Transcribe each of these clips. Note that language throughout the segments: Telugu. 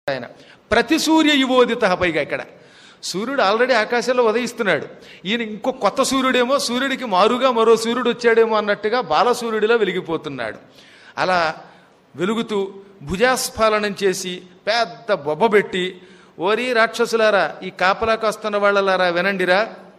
ఆయన ప్రతి సూర్య యువోదిత పైగా ఇక్కడ సూర్యుడు ఆల్రెడీ ఆకాశంలో ఉదయిస్తున్నాడు ఈయన ఇంకో కొత్త సూర్యుడేమో సూర్యుడికి మారుగా మరో సూర్యుడు వచ్చాడేమో అన్నట్టుగా బాలసూర్యుడిలా వెలిగిపోతున్నాడు అలా వెలుగుతూ భుజాస్ఫాలనం చేసి పెద్ద బొబ్బ పెట్టి ఓరి రాక్షసులారా ఈ కాపలాకు వస్తున్న వాళ్ళలారా వినండిరా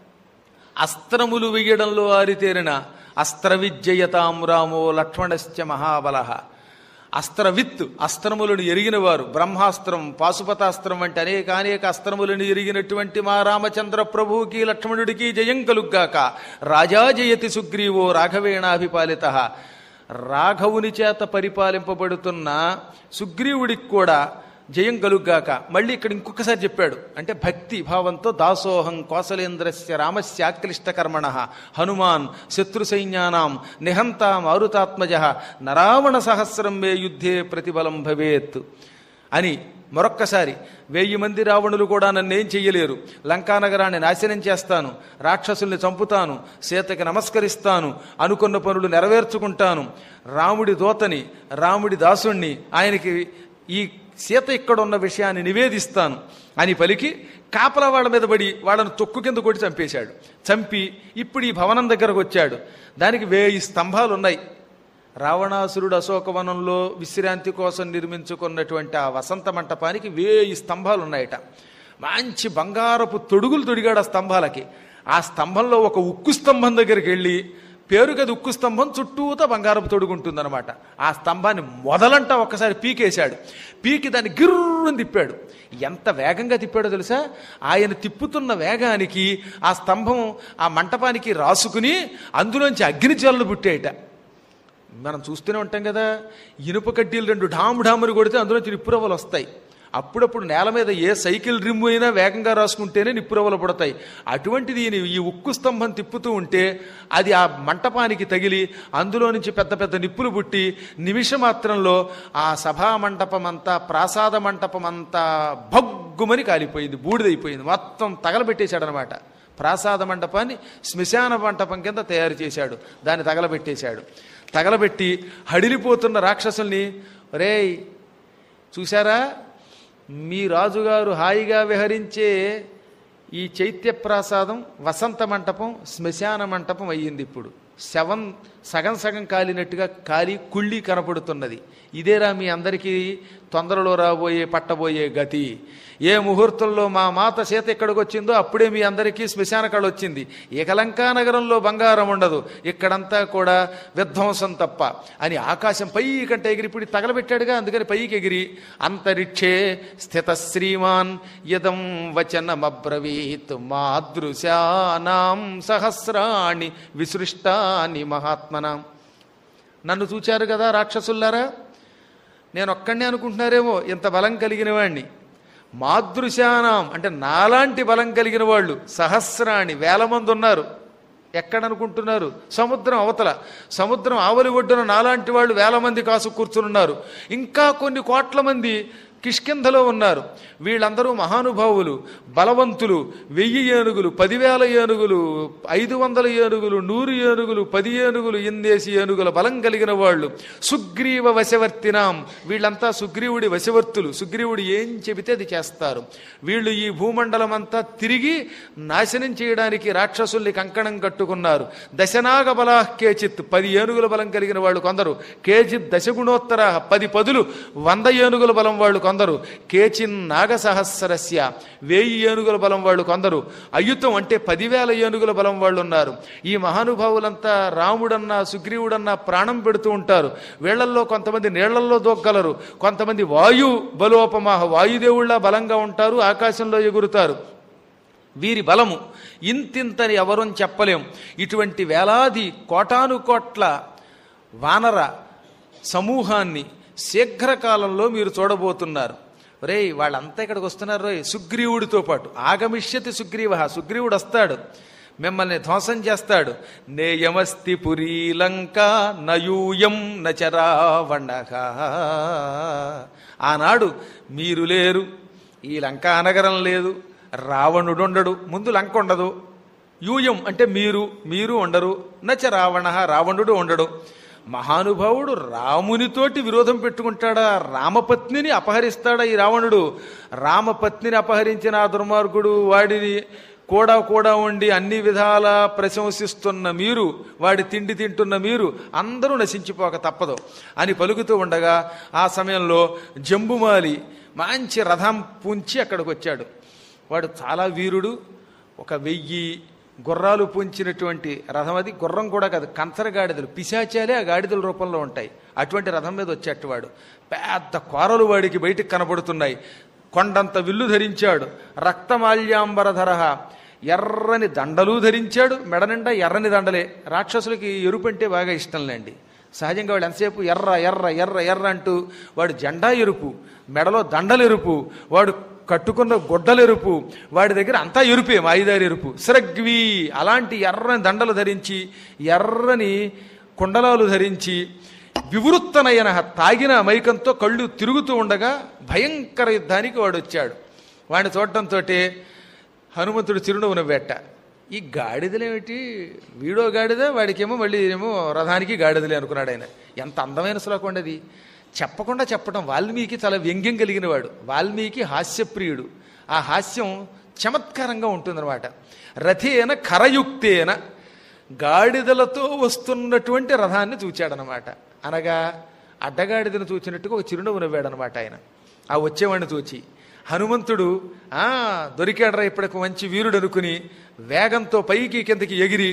అస్త్రములు వెయ్యడంలో ఆరితేరిన అస్త్ర విద్యయతాం రామో లక్ష్మణశ్చ మహాబలః అస్త్రవిత్ అస్త్రములను ఎరిగినవారు బ్రహ్మాస్త్రం పాశుపతాస్త్రం వంటి అనేక అనేక అస్త్రములను ఎరిగినటువంటి మా రామచంద్ర ప్రభువుకి లక్ష్మణుడికి జయం కలుగ్గాక రాజా జయతి సుగ్రీవో రాఘవేణాభిపాలిత రాఘవుని చేత పరిపాలింపబడుతున్న సుగ్రీవుడికి కూడా జయం కలుగ్గాక మళ్ళీ ఇక్కడ ఇంకొకసారి చెప్పాడు అంటే భక్తి భావంతో దాసోహం కోసలేంద్రస్య రామస్య ఆక్లిష్ట కర్మణ హనుమాన్ శత్రు సైన్యానాం నిహంత మారుతాత్మజ నరావణ సహస్రం మే యుద్ధే ప్రతిబలం భవేత్ అని మరొక్కసారి వెయ్యి మంది రావణులు కూడా నన్నేం చెయ్యలేరు లంకానగరాన్ని నాశనం చేస్తాను రాక్షసుల్ని చంపుతాను సీతకి నమస్కరిస్తాను అనుకున్న పనులు నెరవేర్చుకుంటాను రాముడి దోతని రాముడి దాసుణ్ణి ఆయనకి ఈ సీత ఇక్కడ ఉన్న విషయాన్ని నివేదిస్తాను అని పలికి కాపలా వాళ్ళ మీద పడి వాళ్ళను తొక్కు కింద కొట్టి చంపేశాడు చంపి ఇప్పుడు ఈ భవనం దగ్గరకు వచ్చాడు దానికి వేయి స్తంభాలు ఉన్నాయి రావణాసురుడు అశోకవనంలో విశ్రాంతి కోసం నిర్మించుకున్నటువంటి ఆ వసంత మంటపానికి వేయి స్తంభాలు ఉన్నాయట మంచి బంగారపు తొడుగులు తొడిగాడు ఆ స్తంభాలకి ఆ స్తంభంలో ఒక ఉక్కు స్తంభం దగ్గరికి వెళ్ళి పేరుకది ఉక్కు స్తంభం చుట్టూతా బంగారపు తొడుగుంటుందన్నమాట ఆ స్తంభాన్ని మొదలంట ఒక్కసారి పీకేశాడు పీకి దాన్ని గిర్రుని తిప్పాడు ఎంత వేగంగా తిప్పాడో తెలుసా ఆయన తిప్పుతున్న వేగానికి ఆ స్తంభం ఆ మంటపానికి రాసుకుని అందులోంచి అగ్ని జ్వాలలు పుట్టాయట మనం చూస్తూనే ఉంటాం కదా ఇనుప కడ్డీలు రెండు ఢాము ఢాముని కొడితే అందులో నిప్పురవ్వలు వస్తాయి అప్పుడప్పుడు నేల మీద ఏ సైకిల్ రిమ్ అయినా వేగంగా రాసుకుంటేనే నిప్పురవ్వలు పుడతాయి అటువంటిది ఈయన ఈ ఉక్కు స్తంభం తిప్పుతూ ఉంటే అది ఆ మంటపానికి తగిలి అందులో నుంచి పెద్ద పెద్ద నిప్పులు పుట్టి నిమిష మాత్రంలో ఆ సభా మంటపం అంతా ప్రాసాద మంటపం అంతా భగ్గుమని కాలిపోయింది బూడిదైపోయింది మొత్తం తగలబెట్టేశాడనమాట ప్రాసాద మంటపాన్ని శ్మశాన మంటపం కింద తయారు చేశాడు దాన్ని తగలబెట్టేశాడు తగలబెట్టి హడిలిపోతున్న రాక్షసుల్ని రేయ్ చూశారా మీ రాజుగారు హాయిగా విహరించే ఈ చైత్య ప్రాసాదం వసంత మంటపం శ్మశాన మంటపం అయ్యింది ఇప్పుడు శవం సగం సగం కాలినట్టుగా కాలి కుళ్ళి కనపడుతున్నది ఇదేరా మీ అందరికీ తొందరలో రాబోయే పట్టబోయే గతి ఏ ముహూర్తంలో మా మాత సీత ఎక్కడికి వచ్చిందో అప్పుడే మీ అందరికీ శ్మశాన కళ వచ్చింది ఏకలంకా నగరంలో బంగారం ఉండదు ఇక్కడంతా కూడా విధ్వంసం తప్ప అని ఆకాశం పై కంటే ఎగిరి ఇప్పుడు తగలబెట్టాడుగా అందుకని పైకి ఎగిరి అంతరిక్షే స్థిత శ్రీమాన్ యదం వచనమబ్రవీత్ మాదృశానాం సహస్రాణి విసృష్టాని మహాత్మనాం నన్ను చూచారు కదా రాక్షసుల్లారా నేను ఒక్కడినే అనుకుంటున్నారేమో ఇంత బలం కలిగిన వాణ్ణి మాదృశానాం అంటే నాలాంటి బలం కలిగిన వాళ్ళు సహస్రాణి వేల మంది ఉన్నారు ఎక్కడనుకుంటున్నారు సముద్రం అవతల సముద్రం ఆవలి ఒడ్డున నాలాంటి వాళ్ళు వేల మంది కాసు కూర్చునున్నారు ఇంకా కొన్ని కోట్ల మంది కిష్కింధలో ఉన్నారు వీళ్ళందరూ మహానుభావులు బలవంతులు వెయ్యి ఏనుగులు పదివేల ఏనుగులు ఐదు వందల ఏనుగులు నూరు ఏనుగులు పది ఏనుగులు ఇందేసి ఏనుగుల బలం కలిగిన వాళ్ళు సుగ్రీవ వశవర్తినాం వీళ్ళంతా సుగ్రీవుడి వశవర్తులు సుగ్రీవుడు ఏం చెబితే అది చేస్తారు వీళ్ళు ఈ భూమండలం అంతా తిరిగి నాశనం చేయడానికి రాక్షసుల్ని కంకణం కట్టుకున్నారు దశనాగ బలా కేచిత్ పది ఏనుగుల బలం కలిగిన వాళ్ళు కొందరు కేచిత్ దశగుణోత్తర పది పదులు వంద ఏనుగుల బలం వాళ్ళు కొందరు కేచిన్ నాగసహస్రస్య వేయి ఏనుగుల బలం వాళ్ళు కొందరు అయుతం అంటే పదివేల ఏనుగుల బలం వాళ్ళు ఉన్నారు ఈ మహానుభావులంతా రాముడన్నా సుగ్రీవుడన్నా ప్రాణం పెడుతూ ఉంటారు వీళ్లల్లో కొంతమంది నీళ్లల్లో దూక్కగలరు కొంతమంది వాయు బలోపమాహ వాయుదేవుళ్ళ బలంగా ఉంటారు ఆకాశంలో ఎగురుతారు వీరి బలము ఇంతింతని ఎవరూ చెప్పలేం ఇటువంటి వేలాది కోటాను కోట్ల వానర సమూహాన్ని శీఘ్రకాలంలో మీరు చూడబోతున్నారు రేయ్ వాళ్ళంతా ఇక్కడికి వస్తున్నారు రోయ్ సుగ్రీవుడితో పాటు ఆగమిష్యతి సుగ్రీవ సుగ్రీవుడు వస్తాడు మిమ్మల్ని ధ్వంసం చేస్తాడు నేయమస్తి పురీ లంక నయూయం నచరావణగ ఆనాడు మీరు లేరు ఈ లంక అనగరం లేదు రావణుడు ఉండడు ముందు లంక ఉండదు యూయం అంటే మీరు మీరు ఉండరు నచ రావణ రావణుడు ఉండడు మహానుభావుడు రామునితోటి విరోధం పెట్టుకుంటాడా రామపత్నిని అపహరిస్తాడా ఈ రావణుడు రామపత్నిని అపహరించిన ఆ దుర్మార్గుడు వాడిని కూడా కూడా ఉండి అన్ని విధాల ప్రశంసిస్తున్న మీరు వాడి తిండి తింటున్న మీరు అందరూ నశించిపోక తప్పదు అని పలుకుతూ ఉండగా ఆ సమయంలో జంబుమాలి మంచి రథం పూంచి అక్కడికి వచ్చాడు వాడు చాలా వీరుడు ఒక వెయ్యి గుర్రాలు పూంచినటువంటి రథం అది గుర్రం కూడా కాదు కంచర గాడిదలు పిశాచాలే ఆ గాడిదల రూపంలో ఉంటాయి అటువంటి రథం మీద వచ్చేట్టు వాడు పెద్ద కోరలు వాడికి బయటికి కనబడుతున్నాయి కొండంత విల్లు ధరించాడు రక్తమాల్యాంబరధర ఎర్రని దండలు ధరించాడు మెడ నిండా ఎర్రని దండలే రాక్షసులకి ఎరుపు అంటే బాగా ఇష్టంలేండి సహజంగా వాడు ఎంతసేపు ఎర్ర ఎర్ర ఎర్ర ఎర్ర అంటూ వాడు జెండా ఎరుపు మెడలో దండలు ఎరుపు వాడు కట్టుకున్న గొడ్డలు ఎరుపు వాడి దగ్గర అంతా ఎరుపే మాయిదారి ఎరుపు స్రగ్వి అలాంటి ఎర్రని దండలు ధరించి ఎర్రని కుండలాలు ధరించి వివృత్తనయన తాగిన మైకంతో కళ్ళు తిరుగుతూ ఉండగా భయంకర యుద్ధానికి వాడు వచ్చాడు వాడిని చూడటంతో హనుమంతుడు చిరునవ్వు నవ్వేట ఈ గాడిదలేమిటి వీడో గాడిద వాడికేమో మళ్ళీ ఏమో రథానికి గాడిదలే అనుకున్నాడు ఆయన ఎంత అందమైన శ్లోకం అండి అది చెప్పకుండా చెప్పడం వాల్మీకి చాలా వ్యంగ్యం కలిగిన వాడు వాల్మీకి హాస్యప్రియుడు ఆ హాస్యం చమత్కారంగా ఉంటుందన్నమాట రథేన ఖరయుక్తేన గాడిదలతో వస్తున్నటువంటి రథాన్ని చూచాడనమాట అనగా అడ్డగాడిదను చూచినట్టుగా ఒక చిరునవ్వు నవ్వాడనమాట ఆయన ఆ వచ్చేవాడిని చూచి హనుమంతుడు ఆ దొరికాడరా ఇప్పటికి మంచి వీరుడు అనుకుని వేగంతో పైకి కిందకి ఎగిరి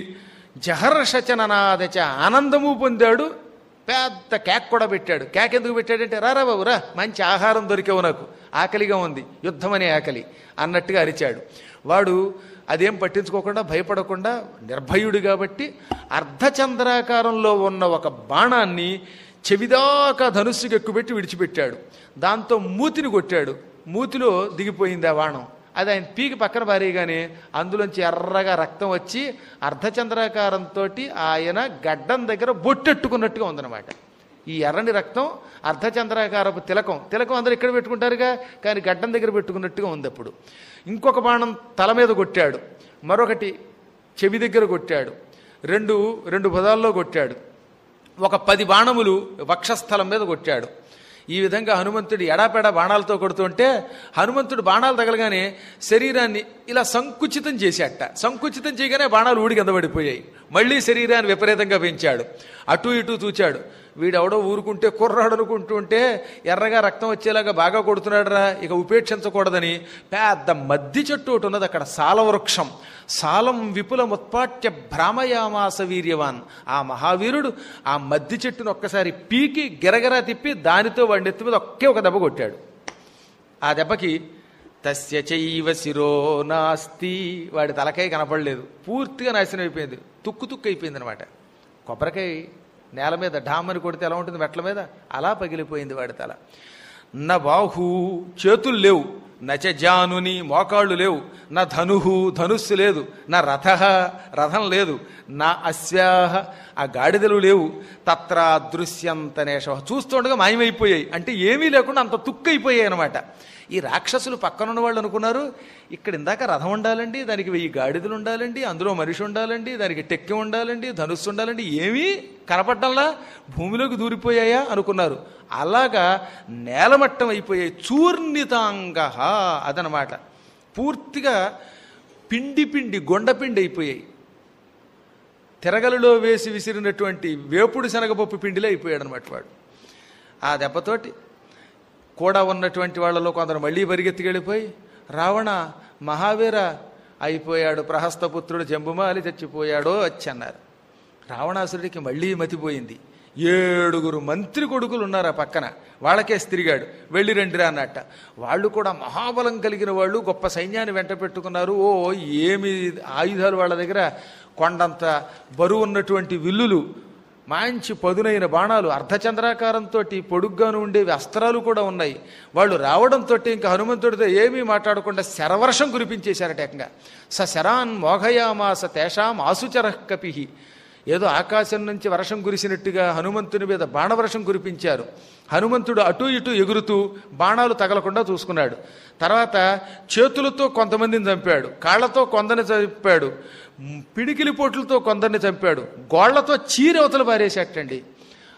జహర్షచననాదచ ఆనందము పొందాడు పెద్ద కేక్ కూడా పెట్టాడు కేక్ ఎందుకు పెట్టాడంటే రారా బాబు రా మంచి ఆహారం దొరికావు నాకు ఆకలిగా ఉంది యుద్ధం అనే ఆకలి అన్నట్టుగా అరిచాడు వాడు అదేం పట్టించుకోకుండా భయపడకుండా నిర్భయుడు కాబట్టి అర్ధచంద్రాకారంలో ఉన్న ఒక బాణాన్ని చెవిదాకా ధనుస్సుకి ఎక్కుపెట్టి విడిచిపెట్టాడు దాంతో మూతిని కొట్టాడు మూతిలో దిగిపోయింది ఆ బాణం అది ఆయన పీకి పక్కన పారేయగానే అందులోంచి ఎర్రగా రక్తం వచ్చి అర్ధచంద్రాకారంతో ఆయన గడ్డం దగ్గర బొట్టెట్టుకున్నట్టుగా ఉందన్నమాట ఈ ఎర్రని రక్తం అర్ధచంద్రాకారపు తిలకం తిలకం అందరూ ఇక్కడ పెట్టుకుంటారుగా కానీ గడ్డం దగ్గర పెట్టుకున్నట్టుగా ఉంది అప్పుడు ఇంకొక బాణం తల మీద కొట్టాడు మరొకటి చెవి దగ్గర కొట్టాడు రెండు రెండు పదాల్లో కొట్టాడు ఒక పది బాణములు వక్షస్థలం మీద కొట్టాడు ఈ విధంగా హనుమంతుడు ఎడాపెడా బాణాలతో కొడుతుంటే హనుమంతుడు బాణాలు తగలగానే శరీరాన్ని ఇలా సంకుచితం చేశాట సంకుచితం చేయగానే బాణాలు ఊడి కింద పడిపోయాయి మళ్ళీ శరీరాన్ని విపరీతంగా పెంచాడు అటు ఇటు చూచాడు వీడెవడో ఊరుకుంటే కుర్రాడు అనుకుంటుంటే ఎర్రగా రక్తం వచ్చేలాగా బాగా కొడుతున్నాడురా ఇక ఉపేక్షించకూడదని పెద్ద మద్ది చెట్టు ఒకటి ఉన్నది అక్కడ సాలవృక్షం సాలం విపులముత్పాట్య భ్రామయామాస వీర్యవాన్ ఆ మహావీరుడు ఆ మద్ది చెట్టును ఒక్కసారి పీకి గిరగిరా తిప్పి దానితో వాడి నెత్తి మీద ఒకే ఒక దెబ్బ కొట్టాడు ఆ దెబ్బకి తస్య చైవ శిరో నాస్తి వాడి తలకాయ కనపడలేదు పూర్తిగా నాశనం అయిపోయింది తుక్కు తుక్కు అయిపోయింది అనమాట కొబ్బరికాయ నేల మీద ఢామని కొడితే ఎలా ఉంటుంది మెట్ల మీద అలా పగిలిపోయింది వాడి తల నా బాహు చేతులు లేవు నచ జానుని మోకాళ్ళు లేవు నా ధనుహు ధనుస్సు లేదు నా రథ రథం లేదు నా అశ్వాహ ఆ గాడిదలు లేవు తత్ర దృశ్యంతనేష చూస్తుండగా మాయమైపోయాయి అంటే ఏమీ లేకుండా అంత తుక్కైపోయాయి అనమాట ఈ రాక్షసులు పక్కనున్న వాళ్ళు అనుకున్నారు ఇక్కడ ఇందాక రథం ఉండాలండి దానికి వెయ్యి గాడిదలు ఉండాలండి అందులో మనిషి ఉండాలండి దానికి టెక్కి ఉండాలండి ధనుస్సు ఉండాలండి ఏమీ కనపడ్డంలా భూమిలోకి దూరిపోయాయా అనుకున్నారు అలాగా నేలమట్టం అయిపోయాయి చూర్ణితాంగ అదనమాట పూర్తిగా పిండి పిండి గొండపిండి అయిపోయాయి తిరగలిలో వేసి విసిరినటువంటి వేపుడు శనగపప్పు పిండిలో అయిపోయాడు అనమాట వాడు ఆ దెబ్బతోటి కూడా ఉన్నటువంటి వాళ్ళలో కొందరు మళ్ళీ పరిగెత్తికెళ్ళిపోయి రావణ మహావీర అయిపోయాడు ప్రహస్తపుత్రుడు జంబుమాలి చచ్చిపోయాడో వచ్చి అన్నారు రావణాసురుడికి మళ్ళీ మతిపోయింది ఏడుగురు మంత్రి కొడుకులు ఉన్నారు ఆ పక్కన వాళ్ళకేసి తిరిగాడు వెళ్ళి రండిరా అన్నట్ట వాళ్ళు కూడా మహాబలం కలిగిన వాళ్ళు గొప్ప సైన్యాన్ని వెంట పెట్టుకున్నారు ఓ ఏమి ఆయుధాలు వాళ్ళ దగ్గర కొండంత బరువు ఉన్నటువంటి విల్లులు మంచి పదునైన బాణాలు అర్ధచంద్రాకారంతో పొడుగ్గాను ఉండేవి అస్త్రాలు కూడా ఉన్నాయి వాళ్ళు రావడంతో ఇంకా హనుమంతుడితో ఏమీ మాట్లాడకుండా శరవర్షం కురిపించేశారట ఏకంగా స శరాన్ మోఘయామాస తేషాం ఆసుచర కపిహి ఏదో ఆకాశం నుంచి వర్షం కురిసినట్టుగా హనుమంతుని మీద బాణవర్షం కురిపించారు హనుమంతుడు అటు ఇటు ఎగురుతూ బాణాలు తగలకుండా చూసుకున్నాడు తర్వాత చేతులతో కొంతమందిని చంపాడు కాళ్లతో కొందరిని చంపాడు పిడికిలి పోట్లతో కొందరిని చంపాడు గోళ్లతో చీరవతలు పారేసేటండి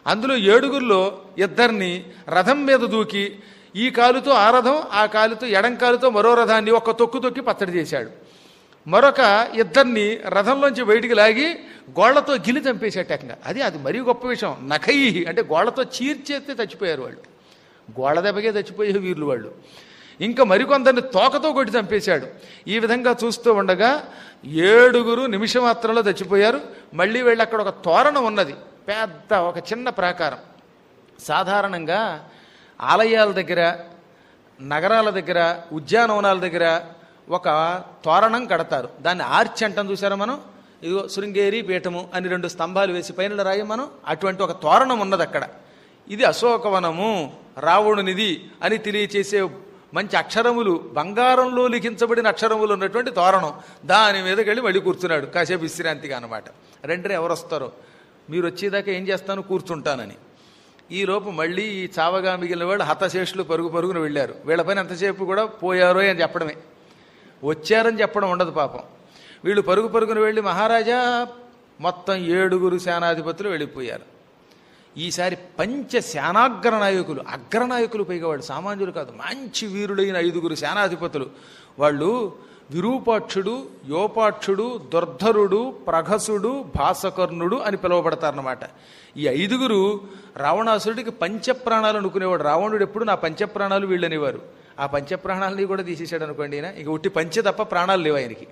అందులో ఏడుగురిలో ఇద్దరిని రథం మీద దూకి ఈ కాలుతో ఆ రథం ఆ కాలుతో ఎడం కాలుతో మరో రథాన్ని ఒక తొక్కు తొక్కి పచ్చడి చేశాడు మరొక ఇద్దరిని రథంలోంచి బయటికి లాగి గోళ్లతో గిలి చంపేసేట ఏకంగా అది అది మరీ గొప్ప విషయం నఖై అంటే గోళ్లతో చీర్చేస్తే చచ్చిపోయారు వాళ్ళు గోళ్ళ దెబ్బకే చచ్చిపోయే వీరులు వాళ్ళు ఇంకా మరికొందరిని తోకతో కొట్టి చంపేశాడు ఈ విధంగా చూస్తూ ఉండగా ఏడుగురు నిమిషమాత్రంలో చచ్చిపోయారు మళ్ళీ వెళ్ళి అక్కడ ఒక తోరణం ఉన్నది పెద్ద ఒక చిన్న ప్రాకారం సాధారణంగా ఆలయాల దగ్గర నగరాల దగ్గర ఉద్యానవనాల దగ్గర ఒక తోరణం కడతారు దాన్ని ఆర్చి అంటాం చూసారా మనం ఇదిగో శృంగేరి పీఠము అని రెండు స్తంభాలు వేసి పైన రాయం మనం అటువంటి ఒక తోరణం ఉన్నది అక్కడ ఇది అశోకవనము రావణునిది అని తెలియచేసే మంచి అక్షరములు బంగారంలో లిఖించబడిన అక్షరములు ఉన్నటువంటి తోరణం దాని మీదకి వెళ్ళి మళ్ళీ కూర్చున్నాడు కాసేపు విశ్రాంతిగా అనమాట రెండరే ఎవరు వస్తారో మీరు వచ్చేదాకా ఏం చేస్తాను కూర్చుంటానని ఈ లోపు మళ్ళీ ఈ చావగా మిగిలిన వాళ్ళు హతశేషులు పరుగు పరుగున వెళ్ళారు వీళ్ళ పైన ఎంతసేపు కూడా పోయారో అని చెప్పడమే వచ్చారని చెప్పడం ఉండదు పాపం వీళ్ళు పరుగు పరుగున వెళ్ళి మహారాజా మొత్తం ఏడుగురు సేనాధిపతులు వెళ్ళిపోయారు ఈసారి పంచ సేనాగ్ర నాయకులు అగ్రనాయకులు పైగా వాళ్ళు సామాన్యులు కాదు మంచి వీరులైన ఐదుగురు సేనాధిపతులు వాళ్ళు విరూపాక్షుడు యోపాక్షుడు దుర్ధరుడు ప్రఘసుడు భాసకర్ణుడు అని పిలువబడతారన్నమాట ఈ ఐదుగురు రావణాసురుడికి పంచప్రాణాలు అనుకునేవాడు రావణుడు ఎప్పుడు నా పంచప్రాణాలు వీళ్ళనేవారు ఆ పంచప్రాణాలని కూడా తీసేశాడు అనుకోండి ఈయన ఇక ఉట్టి పంచె తప్ప ప్రాణాలు లేవు ఆయనకి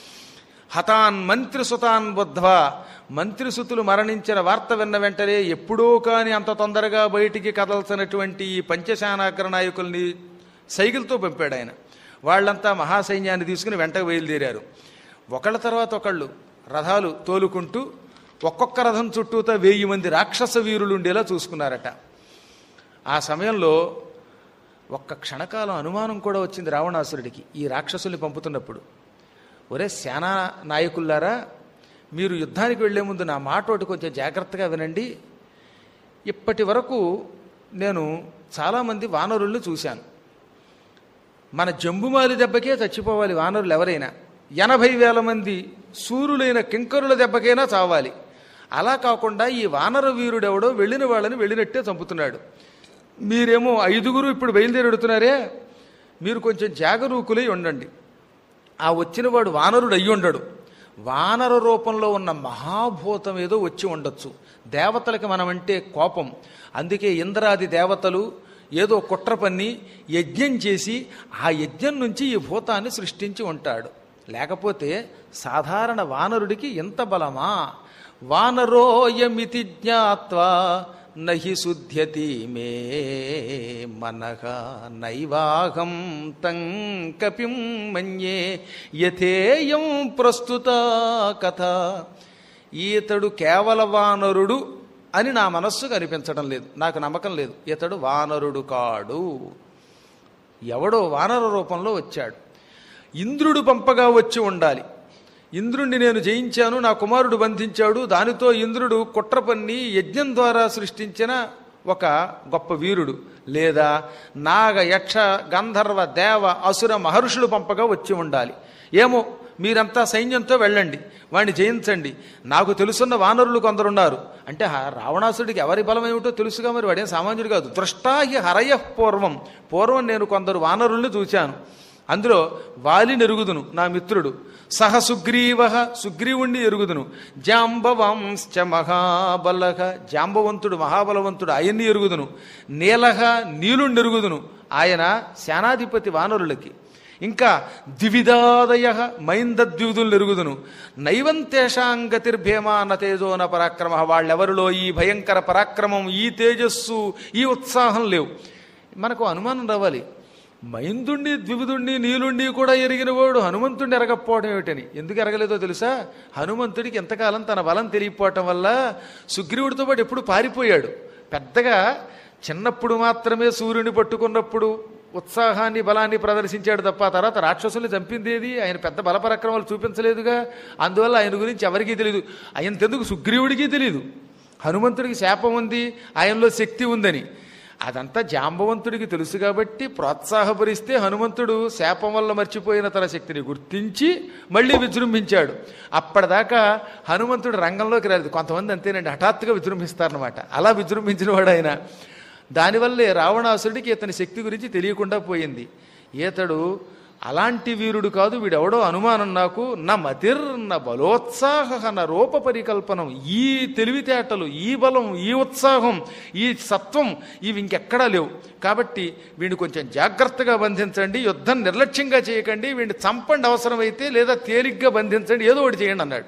హతాన్ మంత్రిసుతాన్ బుద్ధ్వా మంత్రిసుతులు మరణించిన వార్త విన్న వెంటనే ఎప్పుడో కాని అంత తొందరగా బయటికి కదల్సినటువంటి ఈ పంచశానాగ్ర నాయకుల్ని సైకిల్తో పంపాడు ఆయన వాళ్ళంతా మహాసైన్యాన్ని తీసుకుని వెంటకు బయలుదేరారు ఒకళ్ళ తర్వాత ఒకళ్ళు రథాలు తోలుకుంటూ ఒక్కొక్క రథం చుట్టూతా వెయ్యి మంది రాక్షస వీరులు ఉండేలా చూసుకున్నారట ఆ సమయంలో ఒక్క క్షణకాలం అనుమానం కూడా వచ్చింది రావణాసురుడికి ఈ రాక్షసుల్ని పంపుతున్నప్పుడు ఒరే సేనా నాయకుల్లారా మీరు యుద్ధానికి వెళ్లే ముందు నా మాట ఒకటి కొంచెం జాగ్రత్తగా వినండి ఇప్పటి వరకు నేను చాలామంది వానరుల్ని చూశాను మన జంబుమాలి దెబ్బకే చచ్చిపోవాలి వానరులు ఎవరైనా ఎనభై వేల మంది సూర్యులైన కింకరుల దెబ్బకైనా చావాలి అలా కాకుండా ఈ వానర వీరుడెవడో వెళ్ళిన వాళ్ళని వెళ్ళినట్టే చంపుతున్నాడు మీరేమో ఐదుగురు ఇప్పుడు బయలుదేరెడుతున్నారే మీరు కొంచెం జాగరూకులై ఉండండి ఆ వచ్చినవాడు వానరుడు అయ్యి ఉండడు వానర రూపంలో ఉన్న మహాభూతం ఏదో వచ్చి ఉండొచ్చు దేవతలకి మనమంటే కోపం అందుకే ఇంద్రాది దేవతలు ఏదో కుట్ర పన్ని యజ్ఞం చేసి ఆ యజ్ఞం నుంచి ఈ భూతాన్ని సృష్టించి ఉంటాడు లేకపోతే సాధారణ వానరుడికి ఎంత బలమా వానరోయమితి జ్ఞాత్వా నహి శుద్ధ్యతి మే మనః నైవాహం తం కపిం మన్యే యథేయం ప్రస్తుత కథ ఈతడు కేవల వానరుడు అని నా మనస్సు కనిపించడం లేదు నాకు నమ్మకం లేదు ఇతడు వానరుడు కాడు ఎవడో వానర రూపంలో వచ్చాడు ఇంద్రుడు పంపగా వచ్చి ఉండాలి ఇంద్రుణ్ణి నేను జయించాను నా కుమారుడు బంధించాడు దానితో ఇంద్రుడు కుట్ర పన్ని యజ్ఞం ద్వారా సృష్టించిన ఒక గొప్ప వీరుడు లేదా నాగ యక్ష గంధర్వ దేవ అసుర మహర్షులు పంపగా వచ్చి ఉండాలి ఏమో మీరంతా సైన్యంతో వెళ్ళండి వాడిని జయించండి నాకు తెలుసున్న వానరులు కొందరున్నారు అంటే హ- రావణాసుడికి ఎవరి బలం ఏమిటో తెలుసుగా మరి వాడేం సామాన్యుడు కాదు దృష్టాహి హరయ పూర్వం పూర్వం నేను కొందరు వానరుల్ని చూశాను అందులో వాలిని ఎరుగుదును నా మిత్రుడు సహ సుగ్రీవ సుగ్రీవుణ్ణి ఎరుగుదును జాంబవంశ్చ మహాబలహ జాంబవంతుడు మహాబలవంతుడు ఆయన్ని ఎరుగుదును నీలహ నీలుణ్ణి ఎరుగుదును ఆయన సేనాధిపతి వానరులకి ఇంకా ద్వివిధాదయ మైందద్విధులు ఎరుగుదును నైవంతేషాంగతిర్భేమా న తేజోన పరాక్రమ వాళ్ళెవరిలో ఈ భయంకర పరాక్రమం ఈ తేజస్సు ఈ ఉత్సాహం లేవు మనకు అనుమానం రావాలి మైందుణ్ణి ద్వివిధుణ్ణి నీలుణ్ణి కూడా ఎరిగిన వాడు హనుమంతుడిని ఎరగకపోవడం ఏమిటని ఎందుకు ఎరగలేదో తెలుసా హనుమంతుడికి ఎంతకాలం తన బలం తెలియకపోవటం వల్ల సుగ్రీవుడితో పాటు ఎప్పుడు పారిపోయాడు పెద్దగా చిన్నప్పుడు మాత్రమే సూర్యుని పట్టుకున్నప్పుడు ఉత్సాహాన్ని బలాన్ని ప్రదర్శించాడు తప్ప ఆ తర్వాత రాక్షసుల్ని చంపింది ఏది ఆయన పెద్ద బలపరాక్రమాలు చూపించలేదుగా అందువల్ల ఆయన గురించి ఎవరికీ తెలియదు ఆయన తెందుకు సుగ్రీవుడికి తెలియదు హనుమంతుడికి శాపం ఉంది ఆయనలో శక్తి ఉందని అదంతా జాంబవంతుడికి తెలుసు కాబట్టి ప్రోత్సాహపరిస్తే హనుమంతుడు శాపం వల్ల మర్చిపోయిన తన శక్తిని గుర్తించి మళ్ళీ విజృంభించాడు అప్పటిదాకా హనుమంతుడు రంగంలోకి రాలేదు కొంతమంది అంతేనండి హఠాత్తుగా విజృంభిస్తారనమాట అలా విజృంభించిన వాడు ఆయన దానివల్లే రావణాసురుడికి ఇతని శక్తి గురించి తెలియకుండా పోయింది ఈతడు అలాంటి వీరుడు కాదు వీడెవడో అనుమానం నాకు నా మతిర్ నా బలోత్సాహ నా రూప పరికల్పనం ఈ తెలివితేటలు ఈ బలం ఈ ఉత్సాహం ఈ సత్వం ఇవి ఇంకెక్కడా లేవు కాబట్టి వీడిని కొంచెం జాగ్రత్తగా బంధించండి యుద్ధం నిర్లక్ష్యంగా చేయకండి వీడిని చంపండి అవసరమైతే లేదా తేలిగ్గా బంధించండి ఏదో ఒకటి చేయండి అన్నాడు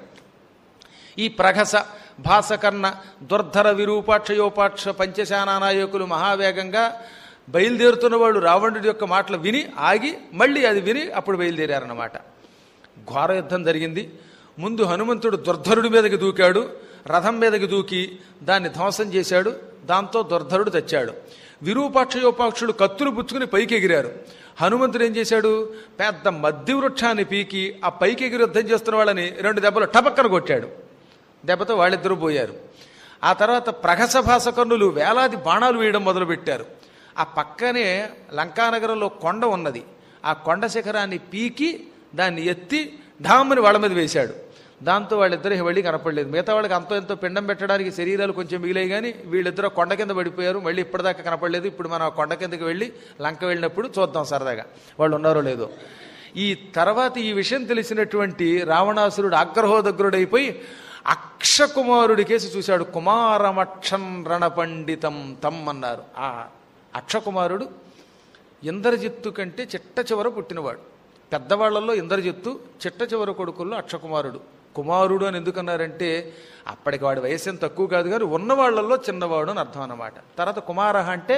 ఈ ప్రఘస భాసకర్ణ దుర్ధర విరూపాక్షయోపాక్ష పంచశానా నాయకులు మహావేగంగా బయలుదేరుతున్న వాళ్ళు రావణుడి యొక్క మాటలు విని ఆగి మళ్ళీ అది విని అప్పుడు బయలుదేరారన్నమాట ఘోర యుద్ధం జరిగింది ముందు హనుమంతుడు దుర్ధరుడి మీదకి దూకాడు రథం మీదకి దూకి దాన్ని ధ్వంసం చేశాడు దాంతో దుర్ధరుడు తెచ్చాడు విరూపాక్షయోపాక్షుడు కత్తులు పుచ్చుకుని పైకి ఎగిరారు హనుమంతుడు ఏం చేశాడు పెద్ద మద్ది వృక్షాన్ని పీకి ఆ పైకి ఎగిరి యుద్ధం చేస్తున్న వాళ్ళని రెండు దెబ్బలు టపక్కన కొట్టాడు దెబ్బతో వాళ్ళిద్దరూ పోయారు ఆ తర్వాత ప్రహస భాసకర్ణులు వేలాది బాణాలు వేయడం మొదలుపెట్టారు ఆ పక్కనే లంకానగరంలో కొండ ఉన్నది ఆ కొండ శిఖరాన్ని పీకి దాన్ని ఎత్తి ఢామ్మని వాళ్ళ మీద వేశాడు దాంతో వాళ్ళిద్దరికి వెళ్ళి కనపడలేదు మిగతా వాళ్ళకి అంతో ఎంతో పిండం పెట్టడానికి శరీరాలు కొంచెం మిగిలాయి కానీ వీళ్ళిద్దరూ కొండ కింద పడిపోయారు మళ్ళీ ఇప్పటిదాకా కనపడలేదు ఇప్పుడు మనం ఆ కొండ కిందకి వెళ్ళి లంక వెళ్ళినప్పుడు చూద్దాం సరదాగా వాళ్ళు ఉన్నారో లేదో ఈ తర్వాత ఈ విషయం తెలిసినటువంటి రావణాసురుడు ఆగ్రహోదగ్రుడైపోయి అక్షకుమారుడి కేసి చూశాడు కుమారమక్షం రణపండితం తమ్ అన్నారు ఆ అక్షకుమారుడు ఇంద్రజిత్తు కంటే చిట్ట చివర పుట్టినవాడు పెద్దవాళ్లలో ఇంద్రజిత్తు చిట్ట చివర కొడుకుల్లో అక్షకుమారుడు కుమారుడు అని ఎందుకన్నారంటే అప్పటికి వాడి వయస్సు ఏం తక్కువ కాదు కానీ ఉన్నవాళ్లలో చిన్నవాడు అని అర్థం అన్నమాట తర్వాత కుమారహ అంటే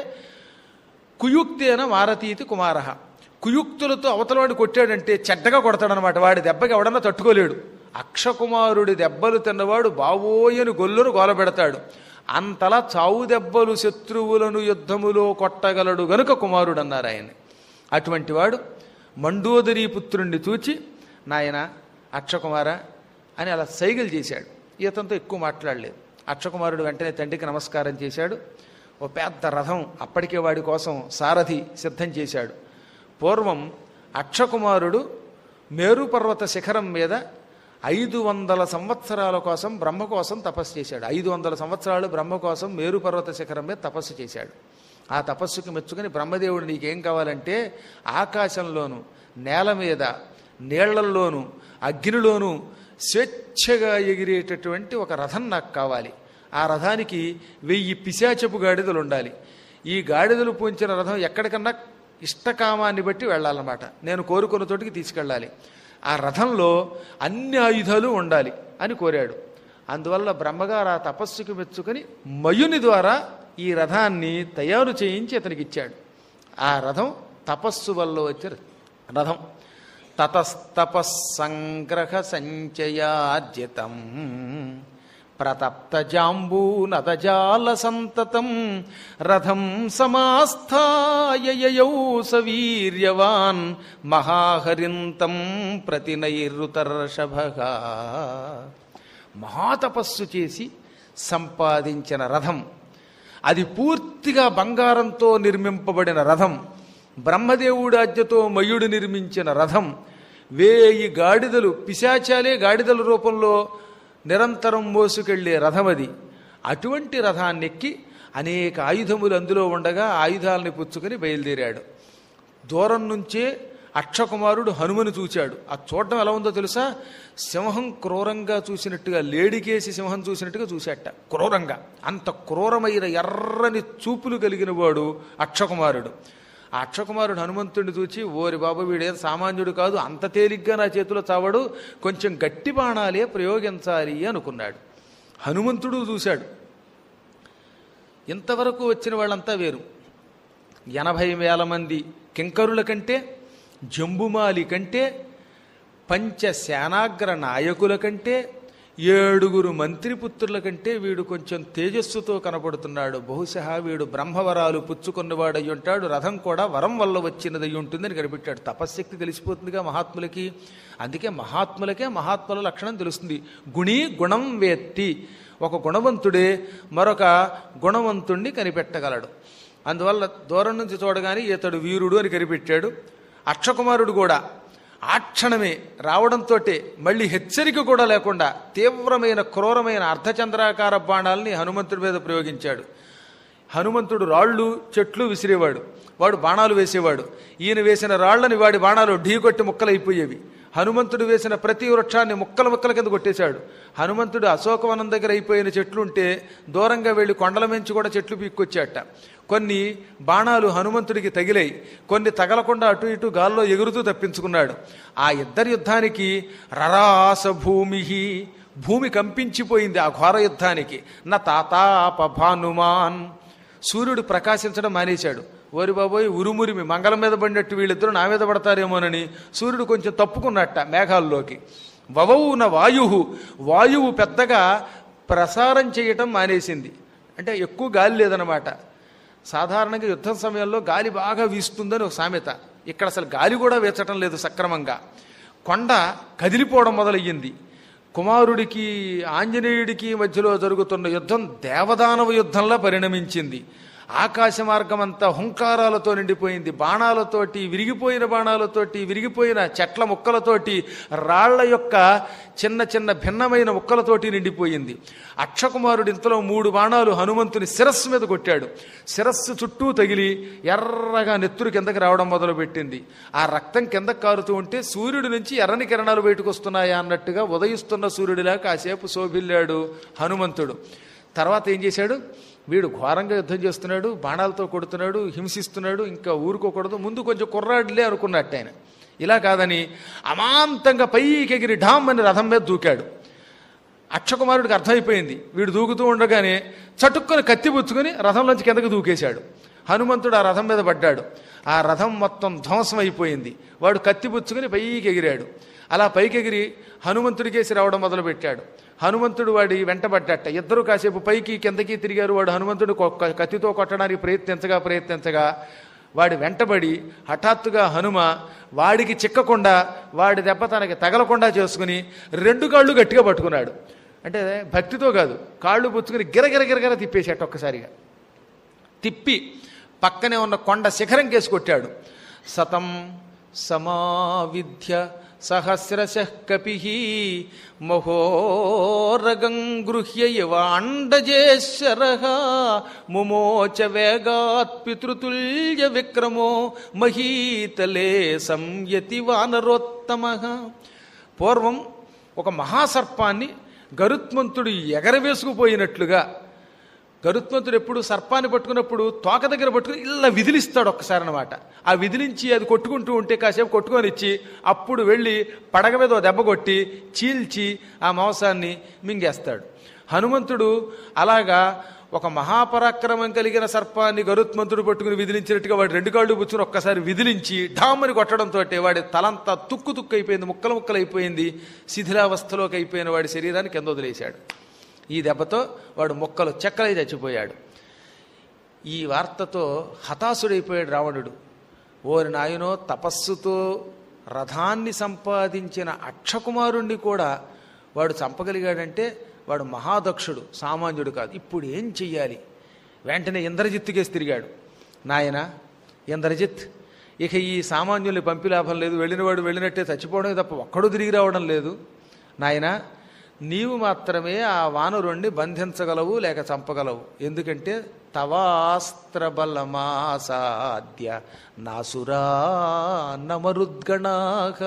కుయుక్తేన మారతీతి కుమారహ కుయుక్తులతో అవతలవాడు కొట్టాడంటే చెడ్డగా కొడతాడనమాట వాడి దెబ్బకి ఎవడన్నా తట్టుకోలేడు అక్షకుమారుడి దెబ్బలు తిన్నవాడు బావోయని గొల్లును గోలబెడతాడు అంతలా చావు దెబ్బలు శత్రువులను యుద్ధములో కొట్టగలడు గనుక కుమారుడు అన్నారు ఆయన అటువంటి వాడు మండోదరీ పుత్రుణ్ణి చూచి నాయన అక్షకుమార అని అలా సైగలు చేశాడు ఈతంతో ఎక్కువ మాట్లాడలేదు అక్షకుమారుడు వెంటనే తండ్రికి నమస్కారం చేశాడు ఓ పెద్ద రథం అప్పటికే వాడి కోసం సారథి సిద్ధం చేశాడు పూర్వం అక్షకుమారుడు మేరు పర్వత శిఖరం మీద ఐదు వందల సంవత్సరాల కోసం బ్రహ్మ కోసం తపస్సు చేశాడు ఐదు వందల సంవత్సరాలు బ్రహ్మ కోసం మేరు పర్వత శిఖరం మీద తపస్సు చేశాడు ఆ తపస్సుకి మెచ్చుకొని బ్రహ్మదేవుడు నీకేం కావాలంటే ఆకాశంలోను నేల మీద నీళ్లల్లోనూ అగ్నిలోనూ స్వేచ్ఛగా ఎగిరేటటువంటి ఒక రథం నాకు కావాలి ఆ రథానికి వెయ్యి పిశాచపు గాడిదలు ఉండాలి ఈ గాడిదలు పూంచిన రథం ఎక్కడికన్నా ఇష్టకామాన్ని బట్టి వెళ్ళాలన్నమాట నేను కోరుకున్న చోటికి తీసుకెళ్ళాలి ఆ రథంలో అన్ని ఆయుధాలు ఉండాలి అని కోరాడు అందువల్ల బ్రహ్మగారు ఆ తపస్సుకి మెచ్చుకొని మయుని ద్వారా ఈ రథాన్ని తయారు చేయించి అతనికి ఇచ్చాడు ఆ రథం తపస్సు వల్ల వచ్చే రథం తతస్తపస్సంగ్రహ సంచయార్జితం ప్రతప్త జాంబూనదజాల సంతతం రథం సమాస్థాయయౌ సవీర్యవాన్ మహాహరింతం ప్రతినైరుతర్షభగా మహాతపస్సు చేసి సంపాదించిన రథం అది పూర్తిగా బంగారంతో నిర్మింపబడిన రథం బ్రహ్మదేవుడి ఆజ్ఞతో మయుడు నిర్మించిన రథం వేయి గాడిదలు పిశాచాలే గాడిదల రూపంలో నిరంతరం మోసుకెళ్లే రథం అది అటువంటి రథాన్ని ఎక్కి అనేక ఆయుధములు అందులో ఉండగా ఆయుధాలని పుచ్చుకొని బయలుదేరాడు దూరం నుంచే అక్షకుమారుడు హనుమను చూచాడు ఆ చూడడం ఎలా ఉందో తెలుసా సింహం క్రూరంగా చూసినట్టుగా లేడికేసి సింహం చూసినట్టుగా చూశాట క్రూరంగా అంత క్రూరమైన ఎర్రని చూపులు కలిగిన వాడు అక్షకుమారుడు ఆ అక్షకుమారుడు హనుమంతుడిని చూచి ఓరి బాబు వీడేం సామాన్యుడు కాదు అంత తేలిగ్గా నా చేతిలో చావడు కొంచెం గట్టి బాణాలే ప్రయోగించాలి అనుకున్నాడు హనుమంతుడు చూశాడు ఇంతవరకు వచ్చిన వాళ్ళంతా వేరు ఎనభై వేల మంది కింకరుల కంటే జంబుమాలి కంటే పంచ సేనాగ్ర నాయకుల కంటే ఏడుగురు మంత్రిపుత్రుల కంటే వీడు కొంచెం తేజస్సుతో కనపడుతున్నాడు బహుశా వీడు బ్రహ్మవరాలు పుచ్చుకున్నవాడై ఉంటాడు రథం కూడా వరం వల్ల వచ్చినదై ఉంటుందని కనిపెట్టాడు తపశ్శక్తి తెలిసిపోతుందిగా మహాత్ములకి అందుకే మహాత్ములకే మహాత్ముల లక్షణం తెలుస్తుంది గుణి గుణం వేత్తి ఒక గుణవంతుడే మరొక గుణవంతుణ్ణి కనిపెట్టగలడు అందువల్ల దూరం నుంచి చూడగానే ఇతడు వీరుడు అని కనిపెట్టాడు అక్షకుమారుడు కూడా ఆ క్షణమే రావడంతో మళ్ళీ హెచ్చరిక కూడా లేకుండా తీవ్రమైన క్రూరమైన అర్ధచంద్రాకార బాణాలని హనుమంతుడి మీద ప్రయోగించాడు హనుమంతుడు రాళ్ళు చెట్లు విసిరేవాడు వాడు బాణాలు వేసేవాడు ఈయన వేసిన రాళ్లని వాడి బాణాలు ఢీకొట్టి ముక్కలైపోయేవి హనుమంతుడు వేసిన ప్రతి వృక్షాన్ని ముక్కల ముక్కల కింద కొట్టేశాడు హనుమంతుడు అశోకవనం దగ్గర అయిపోయిన చెట్లు ఉంటే దూరంగా వెళ్ళి కొండల మించి కూడా చెట్లు పీక్కొచ్చాట కొన్ని బాణాలు హనుమంతుడికి తగిలాయి కొన్ని తగలకుండా అటు ఇటు గాల్లో ఎగురుతూ తప్పించుకున్నాడు ఆ ఇద్దరి యుద్ధానికి రరాస భూమి భూమి కంపించిపోయింది ఆ ఘోర యుద్ధానికి నా తాతాప భానుమాన్ సూర్యుడు ప్రకాశించడం మానేశాడు ఓరి బాబోయ్ ఉరుమురిమి మంగళం మీద పడినట్టు వీళ్ళిద్దరూ నా మీద పడతారేమోనని సూర్యుడు కొంచెం తప్పుకున్నట్ట మేఘాల్లోకి వవౌన వాయువు వాయువు పెద్దగా ప్రసారం చేయటం మానేసింది అంటే ఎక్కువ గాలి లేదనమాట సాధారణంగా యుద్ధం సమయంలో గాలి బాగా వీస్తుందని ఒక సామెత ఇక్కడ అసలు గాలి కూడా వీచటం లేదు సక్రమంగా కొండ కదిలిపోవడం మొదలయ్యింది కుమారుడికి ఆంజనేయుడికి మధ్యలో జరుగుతున్న యుద్ధం దేవదానవ యుద్ధంలా పరిణమించింది ఆకాశ మార్గం అంతా హుంకారాలతో నిండిపోయింది బాణాలతోటి విరిగిపోయిన బాణాలతోటి విరిగిపోయిన చెట్ల ముక్కలతోటి రాళ్ల యొక్క చిన్న చిన్న భిన్నమైన ముక్కలతోటి నిండిపోయింది అక్షకుమారుడు ఇంతలో మూడు బాణాలు హనుమంతుని శిరస్సు మీద కొట్టాడు శిరస్సు చుట్టూ తగిలి ఎర్రగా నెత్తురు కిందకి రావడం మొదలుపెట్టింది ఆ రక్తం కిందకి కారుతూ ఉంటే సూర్యుడి నుంచి ఎర్రని కిరణాలు బయటకు వస్తున్నాయా అన్నట్టుగా ఉదయిస్తున్న సూర్యుడిలా కాసేపు శోభిల్లాడు హనుమంతుడు తర్వాత ఏం చేశాడు వీడు ఘోరంగా యుద్ధం చేస్తున్నాడు బాణాలతో కొడుతున్నాడు హింసిస్తున్నాడు ఇంకా ఊరుకోకూడదు ముందు కొంచెం కుర్రాడులే అనుకున్నట్టు ఆయన ఇలా కాదని అమాంతంగా పైకి ఎగిరి ఢామ్ అని రథం మీద దూకాడు అక్షకుమారుడికి అర్థమైపోయింది వీడు దూకుతూ ఉండగానే చటుక్కుని కత్తి పుచ్చుకొని రథంలోంచి కిందకి దూకేశాడు హనుమంతుడు ఆ రథం మీద పడ్డాడు ఆ రథం మొత్తం ధ్వంసం అయిపోయింది వాడు కత్తి పుచ్చుకొని పైకి ఎగిరాడు అలా పైకి ఎగిరి హనుమంతుడికేసి రావడం మొదలుపెట్టాడు హనుమంతుడు వాడి వెంటబడ్డట ఇద్దరు కాసేపు పైకి కిందకి తిరిగారు వాడు హనుమంతుడు కొ- కత్తితో కొట్టడానికి ప్రయత్నించగా ప్రయత్నించగా వాడి వెంటబడి హఠాత్తుగా హనుమ వాడికి చిక్కకుండా వాడి దెబ్బ తనకి తగలకుండా చేసుకుని రెండు కాళ్ళు గట్టిగా పట్టుకున్నాడు అంటే భక్తితో కాదు కాళ్ళు పుచ్చుకుని గిరగిర గిరగిర తిప్పేసేట ఒక్కసారిగా తిప్పి పక్కనే ఉన్న కొండ శిఖరం కేసి కొట్టాడు సతం సమావిధ్య సహస్రశ కపి మహోరగం గృహ్య ఇవాండజేశ్వర ముమోచ వేగాత్ పితృతుల్య విక్రమో మహీతలే సంయతి వానరోత్తమ పూర్వం ఒక మహాసర్పాన్ని గరుత్మంతుడు ఎగరవేసుకుపోయినట్లుగా గరుత్మంతుడు ఎప్పుడు సర్పాన్ని పట్టుకున్నప్పుడు తోక దగ్గర పట్టుకుని ఇలా విదిలిస్తాడు ఒక్కసారి అనమాట ఆ విదిలించి అది కొట్టుకుంటూ ఉంటే కాసేపు కొట్టుకొని ఇచ్చి అప్పుడు వెళ్ళి పడగ మీద ఓ దెబ్బ కొట్టి చీల్చి ఆ మాంసాన్ని మింగేస్తాడు హనుమంతుడు అలాగా ఒక మహాపరాక్రమం కలిగిన సర్పాన్ని గరుత్మంతుడు పట్టుకుని విదిలించినట్టుగా వాడు రెండు కాళ్ళు పుచ్చుకుని ఒక్కసారి విదిలించి ఢామని కొట్టడంతో వాడి తలంతా తుక్కు తుక్కు అయిపోయింది ముక్కలు ముక్కలు అయిపోయింది శిథిలావస్థలోకి అయిపోయిన వాడి శరీరాన్ని కింద వదిలేశాడు ఈ దెబ్బతో వాడు మొక్కలు చెక్కలై చచ్చిపోయాడు ఈ వార్తతో హతాశుడైపోయాడు రావణుడు ఓరి నాయనో తపస్సుతో రథాన్ని సంపాదించిన అక్షకుమారుణ్ణి కూడా వాడు చంపగలిగాడంటే వాడు మహాదక్షుడు సామాన్యుడు కాదు ఇప్పుడు ఏం చెయ్యాలి వెంటనే ఇంద్రజిత్తుకేసి తిరిగాడు నాయన ఇంద్రజిత్ ఇక ఈ సామాన్యుల్ని పంపి లాభం లేదు వెళ్ళినవాడు వెళ్ళినట్టే చచ్చిపోవడమే తప్ప ఒక్కడు తిరిగి రావడం లేదు నాయన నీవు మాత్రమే ఆ వానరుణ్ణి బంధించగలవు లేక చంపగలవు ఎందుకంటే తవాస్త్రబలమాసాద్య నాసురా నమరుద్గణాక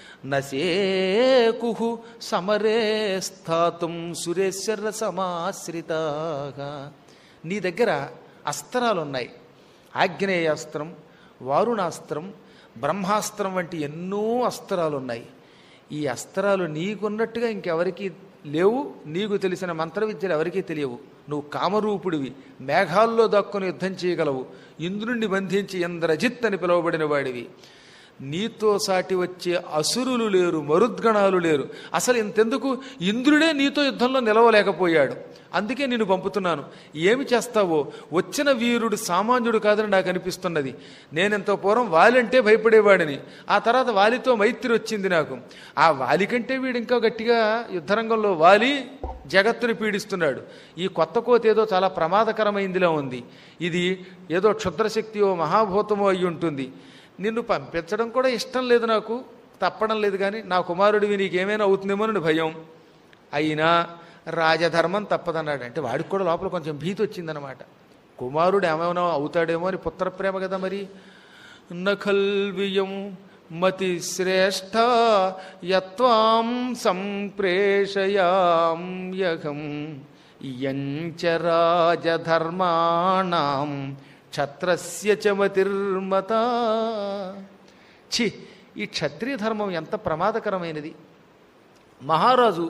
నశేకు సమరే స్థాతుం సురేశ్వర సమాశ్రితాగా నీ దగ్గర అస్త్రాలున్నాయి ఆగ్నేయాస్త్రం వారుణాస్త్రం బ్రహ్మాస్త్రం వంటి ఎన్నో అస్త్రాలు ఉన్నాయి ఈ అస్త్రాలు నీకున్నట్టుగా ఇంకెవరికి లేవు నీకు తెలిసిన మంత్ర విద్యలు ఎవరికీ తెలియవు నువ్వు కామరూపుడివి మేఘాల్లో దక్కుని యుద్ధం చేయగలవు ఇంద్రుణ్ణి బంధించి ఇంద్రజిత్ అని పిలువబడిన వాడివి నీతో సాటి వచ్చే అసురులు లేరు మరుద్గణాలు లేరు అసలు ఇంతెందుకు ఇంద్రుడే నీతో యుద్ధంలో నిలవలేకపోయాడు అందుకే నేను పంపుతున్నాను ఏమి చేస్తావో వచ్చిన వీరుడు సామాన్యుడు కాదని నాకు అనిపిస్తున్నది నేనెంత పూర్వం వాలంటే భయపడేవాడిని ఆ తర్వాత వాలితో మైత్రి వచ్చింది నాకు ఆ వాలి కంటే వీడు ఇంకా గట్టిగా యుద్ధరంగంలో వాలి జగత్తుని పీడిస్తున్నాడు ఈ కొత్త కోత ఏదో చాలా ప్రమాదకరమైందిలా ఉంది ఇది ఏదో క్షుద్రశక్తియో మహాభూతమో అయి ఉంటుంది నిన్ను పంపించడం కూడా ఇష్టం లేదు నాకు తప్పడం లేదు కానీ నా కుమారుడివి నీకేమైనా అవుతుందేమోనని భయం అయినా రాజధర్మం తప్పదన్నాడు అంటే వాడికి కూడా లోపల కొంచెం భీతి వచ్చిందనమాట కుమారుడు ఏమైనా అవుతాడేమో అని పుత్రప్రేమ కదా మరి నఖల్వియం మతి శ్రేష్ట యత్వాం సంప్రేషయాం యహం ఇయంచ రాజధర్మాణం క్షత్రస్య చ మతిర్మత ఛి ఈ క్షత్రియ ధర్మం ఎంత ప్రమాదకరమైనది మహారాజు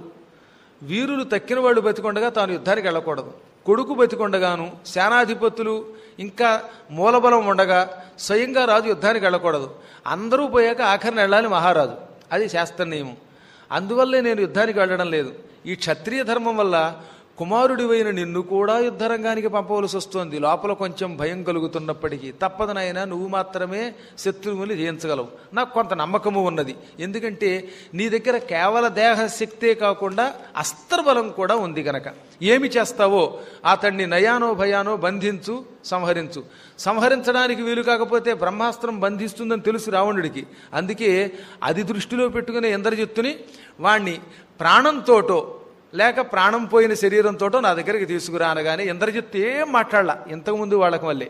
వీరులు తక్కిన వాళ్ళు బతికొండగా తాను యుద్ధానికి వెళ్ళకూడదు కొడుకు బతికొండగాను సేనాధిపతులు ఇంకా మూలబలం ఉండగా స్వయంగా రాజు యుద్ధానికి వెళ్ళకూడదు అందరూ పోయాక ఆఖరిని వెళ్ళాలి మహారాజు అది శాస్త్ర నియమం అందువల్లే నేను యుద్ధానికి వెళ్ళడం లేదు ఈ క్షత్రియ ధర్మం వల్ల కుమారుడివైన నిన్ను కూడా యుద్ధరంగానికి పంపవలసి వస్తోంది లోపల కొంచెం భయం కలుగుతున్నప్పటికీ తప్పదు నాయన నువ్వు మాత్రమే శత్రువుని జయించగలవు నాకు కొంత నమ్మకము ఉన్నది ఎందుకంటే నీ దగ్గర కేవల దేహ శక్తే కాకుండా అస్త్రబలం కూడా ఉంది గనక ఏమి చేస్తావో అతన్ని నయానో భయానో బంధించు సంహరించు సంహరించడానికి వీలు కాకపోతే బ్రహ్మాస్త్రం బంధిస్తుందని తెలుసు రావణుడికి అందుకే అది దృష్టిలో పెట్టుకునే ఇంద్రజిత్తుని వాణ్ణి ప్రాణంతోటో లేక ప్రాణం పోయిన శరీరంతోటో నా దగ్గరికి తీసుకురా అనగానే ఇంద్రజిత్తు ఏం మాట్లాడలా ఇంతకుముందు వాళ్ళకి మళ్ళీ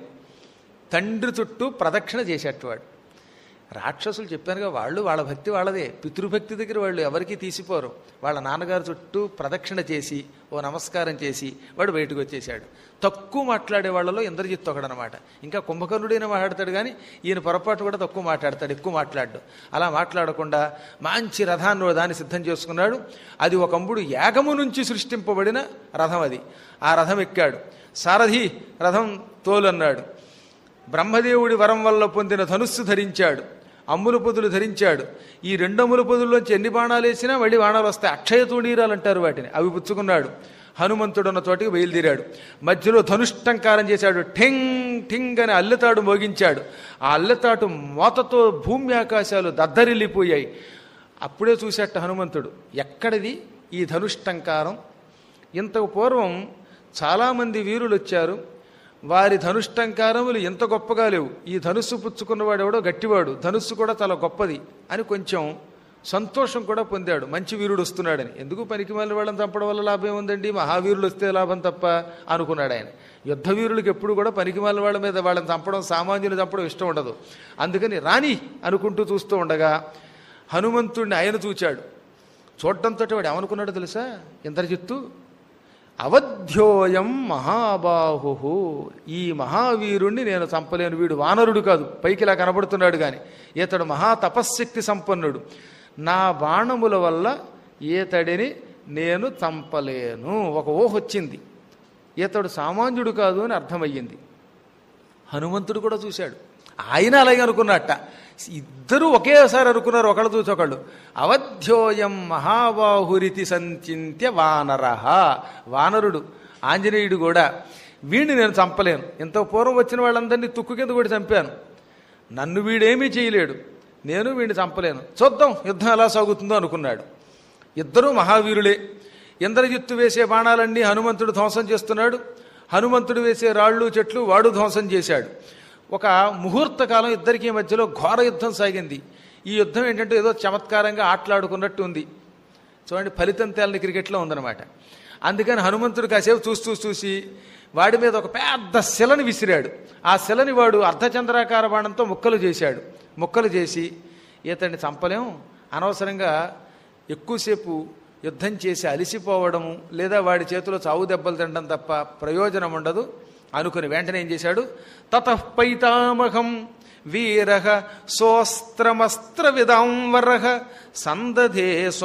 తండ్రి చుట్టూ ప్రదక్షిణ చేసేటవాడు రాక్షసులు చెప్పానుగా వాళ్ళు వాళ్ళ భక్తి వాళ్ళదే పితృభక్తి దగ్గర వాళ్ళు ఎవరికీ తీసిపోరు వాళ్ళ నాన్నగారు చుట్టూ ప్రదక్షిణ చేసి ఓ నమస్కారం చేసి వాడు బయటకు వచ్చేసాడు తక్కువ మాట్లాడే వాళ్ళలో ఇంద్రజిత్ ఒకడనమాట ఇంకా కుంభకర్ణుడైనా మాట్లాడతాడు కానీ ఈయన పొరపాటు కూడా తక్కువ మాట్లాడతాడు ఎక్కువ మాట్లాడు అలా మాట్లాడకుండా మంచి రథాన్ని దాన్ని సిద్ధం చేసుకున్నాడు అది ఒక అంబుడు యాగము నుంచి సృష్టింపబడిన రథం అది ఆ రథం ఎక్కాడు సారథి రథం తోలన్నాడు బ్రహ్మదేవుడి వరం వల్ల పొందిన ధనుస్సు ధరించాడు అమ్ముల పొదులు ధరించాడు ఈ రెండు అమ్ముల పొదుల్లోంచి ఎన్ని బాణాలు వేసినా మళ్ళీ బాణాలు వస్తాయి అక్షయ తూణీరాలు అంటారు వాటిని అవి పుచ్చుకున్నాడు హనుమంతుడు ఉన్న చోటికి బయలుదేరాడు మధ్యలో ధనుష్టంకారం చేశాడు ఠింగ్ ఠింగ్ అని అల్లెతాడు మోగించాడు ఆ అల్లెతాటు మోతతో భూమి ఆకాశాలు దద్దరిల్లిపోయాయి అప్పుడే చూసేట హనుమంతుడు ఎక్కడిది ఈ ధనుష్టంకారం ఇంతకు పూర్వం చాలామంది వీరులు వచ్చారు వారి ధనుష్టంకారములు ఎంత గొప్పగా లేవు ఈ ధనుస్సు పుచ్చుకున్నవాడు ఎవడో గట్టివాడు ధనుస్సు కూడా చాలా గొప్పది అని కొంచెం సంతోషం కూడా పొందాడు మంచి వీరుడు వస్తున్నాడని ఎందుకు పనికి మళ్ళీ వాళ్ళని చంపడం వల్ల లాభం ఉందండి మహావీరులు వస్తే లాభం తప్ప అనుకున్నాడు ఆయన యుద్ధ వీరులకు ఎప్పుడు కూడా పనికి మళ్ళీ వాళ్ళ మీద వాళ్ళని చంపడం సామాన్యులు చంపడం ఇష్టం ఉండదు అందుకని రాని అనుకుంటూ చూస్తూ ఉండగా హనుమంతుడిని ఆయన చూచాడు చూడటంతో వాడు ఏమనుకున్నాడో తెలుసా ఇంద్రజిత్తు అవధ్యోయం మహాబాహు ఈ మహావీరుణ్ణి నేను చంపలేను వీడు వానరుడు కాదు పైకి ఇలా కనబడుతున్నాడు కానీ ఇతడు మహా తపశ్శక్తి సంపన్నుడు నా బాణముల వల్ల ఈతడిని నేను చంపలేను ఒక ఊహ వచ్చింది ఇతడు సామాన్యుడు కాదు అని అర్థమయ్యింది హనుమంతుడు కూడా చూశాడు ఆయన అలాగే అనుకున్నట్ట ఇద్దరూ ఒకేసారి అనుకున్నారు ఒకళ్ళు చూసి ఒకళ్ళు అవధ్యోయం మహాబాహురితి సంచింత్య వానరహ వానరుడు ఆంజనేయుడు కూడా వీడిని నేను చంపలేను ఇంత పూర్వం వచ్చిన వాళ్ళందరినీ తుక్కు కింద కూడా చంపాను నన్ను వీడేమీ చేయలేడు నేను వీడిని చంపలేను చూద్దాం యుద్ధం ఎలా సాగుతుందో అనుకున్నాడు ఇద్దరూ మహావీరులే ఇంద్రజిత్తు వేసే బాణాలన్నీ హనుమంతుడు ధ్వంసం చేస్తున్నాడు హనుమంతుడు వేసే రాళ్ళు చెట్లు వాడు ధ్వంసం చేశాడు ఒక ముహూర్త కాలం ఇద్దరికీ మధ్యలో ఘోర యుద్ధం సాగింది ఈ యుద్ధం ఏంటంటే ఏదో చమత్కారంగా ఆటలాడుకున్నట్టు ఉంది చూడండి ఫలితం తేలని క్రికెట్లో ఉందన్నమాట అందుకని హనుమంతుడు కాసేపు చూసి చూసి చూసి వాడి మీద ఒక పెద్ద శిలని విసిరాడు ఆ శిలని వాడు అర్ధచంద్రాకార బాణంతో ముక్కలు చేశాడు ముక్కలు చేసి ఇతన్ని చంపలేం అనవసరంగా ఎక్కువసేపు యుద్ధం చేసి అలిసిపోవడము లేదా వాడి చేతిలో చావు దెబ్బలు తినడం తప్ప ప్రయోజనం ఉండదు అనుకుని వెంటనే ఏం చేశాడు తతఃపైతామహం వీర సోస్త్రమస్త్ర విదాంవర సందధే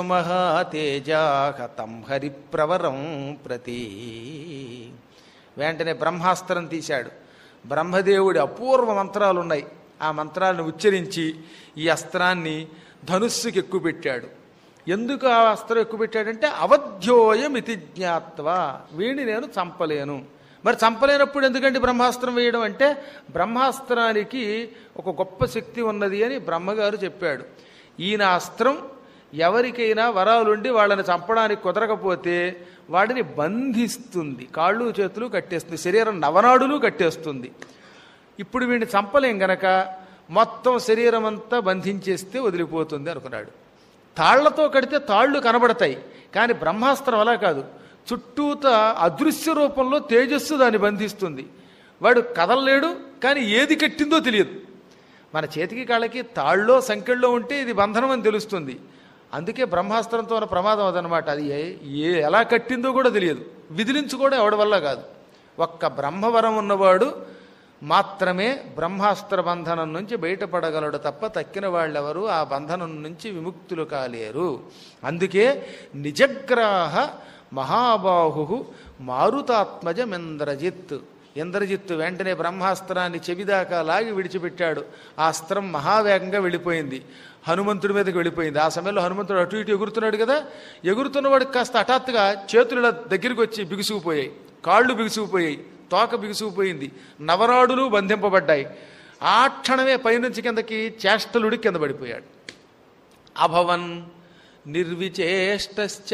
సుమహాతేజాహతం హరిప్రవరం ప్రతి వెంటనే బ్రహ్మాస్త్రం తీశాడు బ్రహ్మదేవుడి అపూర్వ మంత్రాలు ఉన్నాయి ఆ మంత్రాలను ఉచ్చరించి ఈ అస్త్రాన్ని ధనుస్సుకి ఎక్కుపెట్టాడు ఎందుకు ఆ అస్త్రం ఎక్కువ పెట్టాడంటే అవధ్యోయమితి జ్ఞాత్వా వీడిని నేను చంపలేను మరి చంపలేనప్పుడు ఎందుకంటే బ్రహ్మాస్త్రం వేయడం అంటే బ్రహ్మాస్త్రానికి ఒక గొప్ప శక్తి ఉన్నది అని బ్రహ్మగారు చెప్పాడు ఈయన అస్త్రం ఎవరికైనా వరాలుండి వాళ్ళని చంపడానికి కుదరకపోతే వాడిని బంధిస్తుంది కాళ్ళు చేతులు కట్టేస్తుంది శరీరం నవనాడులు కట్టేస్తుంది ఇప్పుడు వీడిని చంపలేం గనక మొత్తం శరీరం అంతా బంధించేస్తే వదిలిపోతుంది అనుకున్నాడు తాళ్లతో కడితే తాళ్ళు కనబడతాయి కానీ బ్రహ్మాస్త్రం అలా కాదు చుట్టూత అదృశ్య రూపంలో తేజస్సు దాన్ని బంధిస్తుంది వాడు కదలలేడు కానీ ఏది కట్టిందో తెలియదు మన చేతికి కాళ్ళకి తాళ్ళలో సంఖ్యల్లో ఉంటే ఇది బంధనం అని తెలుస్తుంది అందుకే బ్రహ్మాస్త్రంతో ఉన్న ప్రమాదం అదనమాట అది ఏ ఏ ఎలా కట్టిందో కూడా తెలియదు విదిలించుకోవడం ఎవడి వల్ల కాదు ఒక్క బ్రహ్మవరం ఉన్నవాడు మాత్రమే బ్రహ్మాస్త్ర బంధనం నుంచి బయటపడగలడు తప్ప తక్కిన వాళ్ళెవరు ఆ బంధనం నుంచి విముక్తులు కాలేరు అందుకే నిజగ్రాహ మహాబాహు మారుతాత్మజమింద్రజిత్ ఇంద్రజిత్తు వెంటనే బ్రహ్మాస్త్రాన్ని చెవిదాకా లాగి విడిచిపెట్టాడు ఆ అస్త్రం మహావేగంగా వెళ్ళిపోయింది హనుమంతుడి మీదకి వెళ్ళిపోయింది ఆ సమయంలో హనుమంతుడు అటు ఇటు ఎగురుతున్నాడు కదా ఎగురుతున్నవాడికి కాస్త హఠాత్తుగా చేతులు ఇలా దగ్గరికి వచ్చి బిగుసుకుపోయాయి కాళ్ళు బిగుసుకుపోయాయి తోక బిగుసుకుపోయింది నవరాడులు బంధింపబడ్డాయి ఆ క్షణమే పైనుంచి కిందకి చేష్టలుడి కింద పడిపోయాడు అభవన్ నిర్విచేష్టశ్చ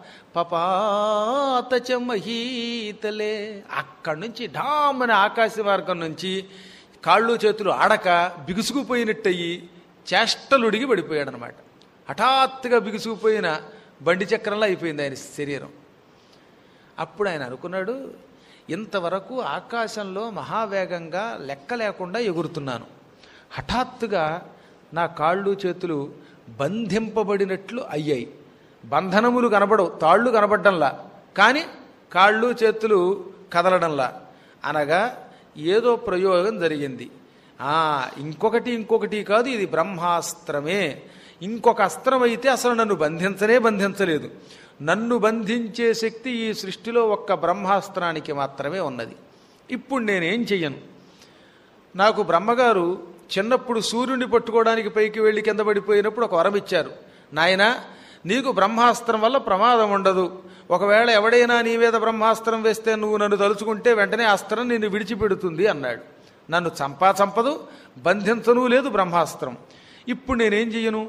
పపాత చ మహీతలే అక్కడి నుంచి ఢామని ఆకాశ మార్గం నుంచి కాళ్ళు చేతులు ఆడక బిగుసుకుపోయినట్టయి చేష్టలుడిగి పడిపోయాడు అనమాట హఠాత్తుగా బిగుసుకుపోయిన బండి చక్రంలో అయిపోయింది ఆయన శరీరం అప్పుడు ఆయన అనుకున్నాడు ఇంతవరకు ఆకాశంలో మహావేగంగా లెక్క లేకుండా ఎగురుతున్నాను హఠాత్తుగా నా కాళ్ళు చేతులు బంధింపబడినట్లు అయ్యాయి బంధనములు కనబడవు తాళ్ళు కనబడ్డంలా కానీ కాళ్ళు చేతులు కదలడంలా అనగా ఏదో ప్రయోగం జరిగింది ఆ ఇంకొకటి ఇంకొకటి కాదు ఇది బ్రహ్మాస్త్రమే ఇంకొక అస్త్రం అయితే అసలు నన్ను బంధించనే బంధించలేదు నన్ను బంధించే శక్తి ఈ సృష్టిలో ఒక్క బ్రహ్మాస్త్రానికి మాత్రమే ఉన్నది ఇప్పుడు నేనేం చెయ్యను నాకు బ్రహ్మగారు చిన్నప్పుడు సూర్యుడిని పట్టుకోవడానికి పైకి వెళ్ళి కింద పడిపోయినప్పుడు ఒక వరం ఇచ్చారు నాయన నీకు బ్రహ్మాస్త్రం వల్ల ప్రమాదం ఉండదు ఒకవేళ ఎవడైనా నీ మీద బ్రహ్మాస్త్రం వేస్తే నువ్వు నన్ను తలుచుకుంటే వెంటనే అస్త్రం నిన్ను విడిచిపెడుతుంది అన్నాడు నన్ను చంపా చంపదు బంధించను లేదు బ్రహ్మాస్త్రం ఇప్పుడు నేనేం చెయ్యను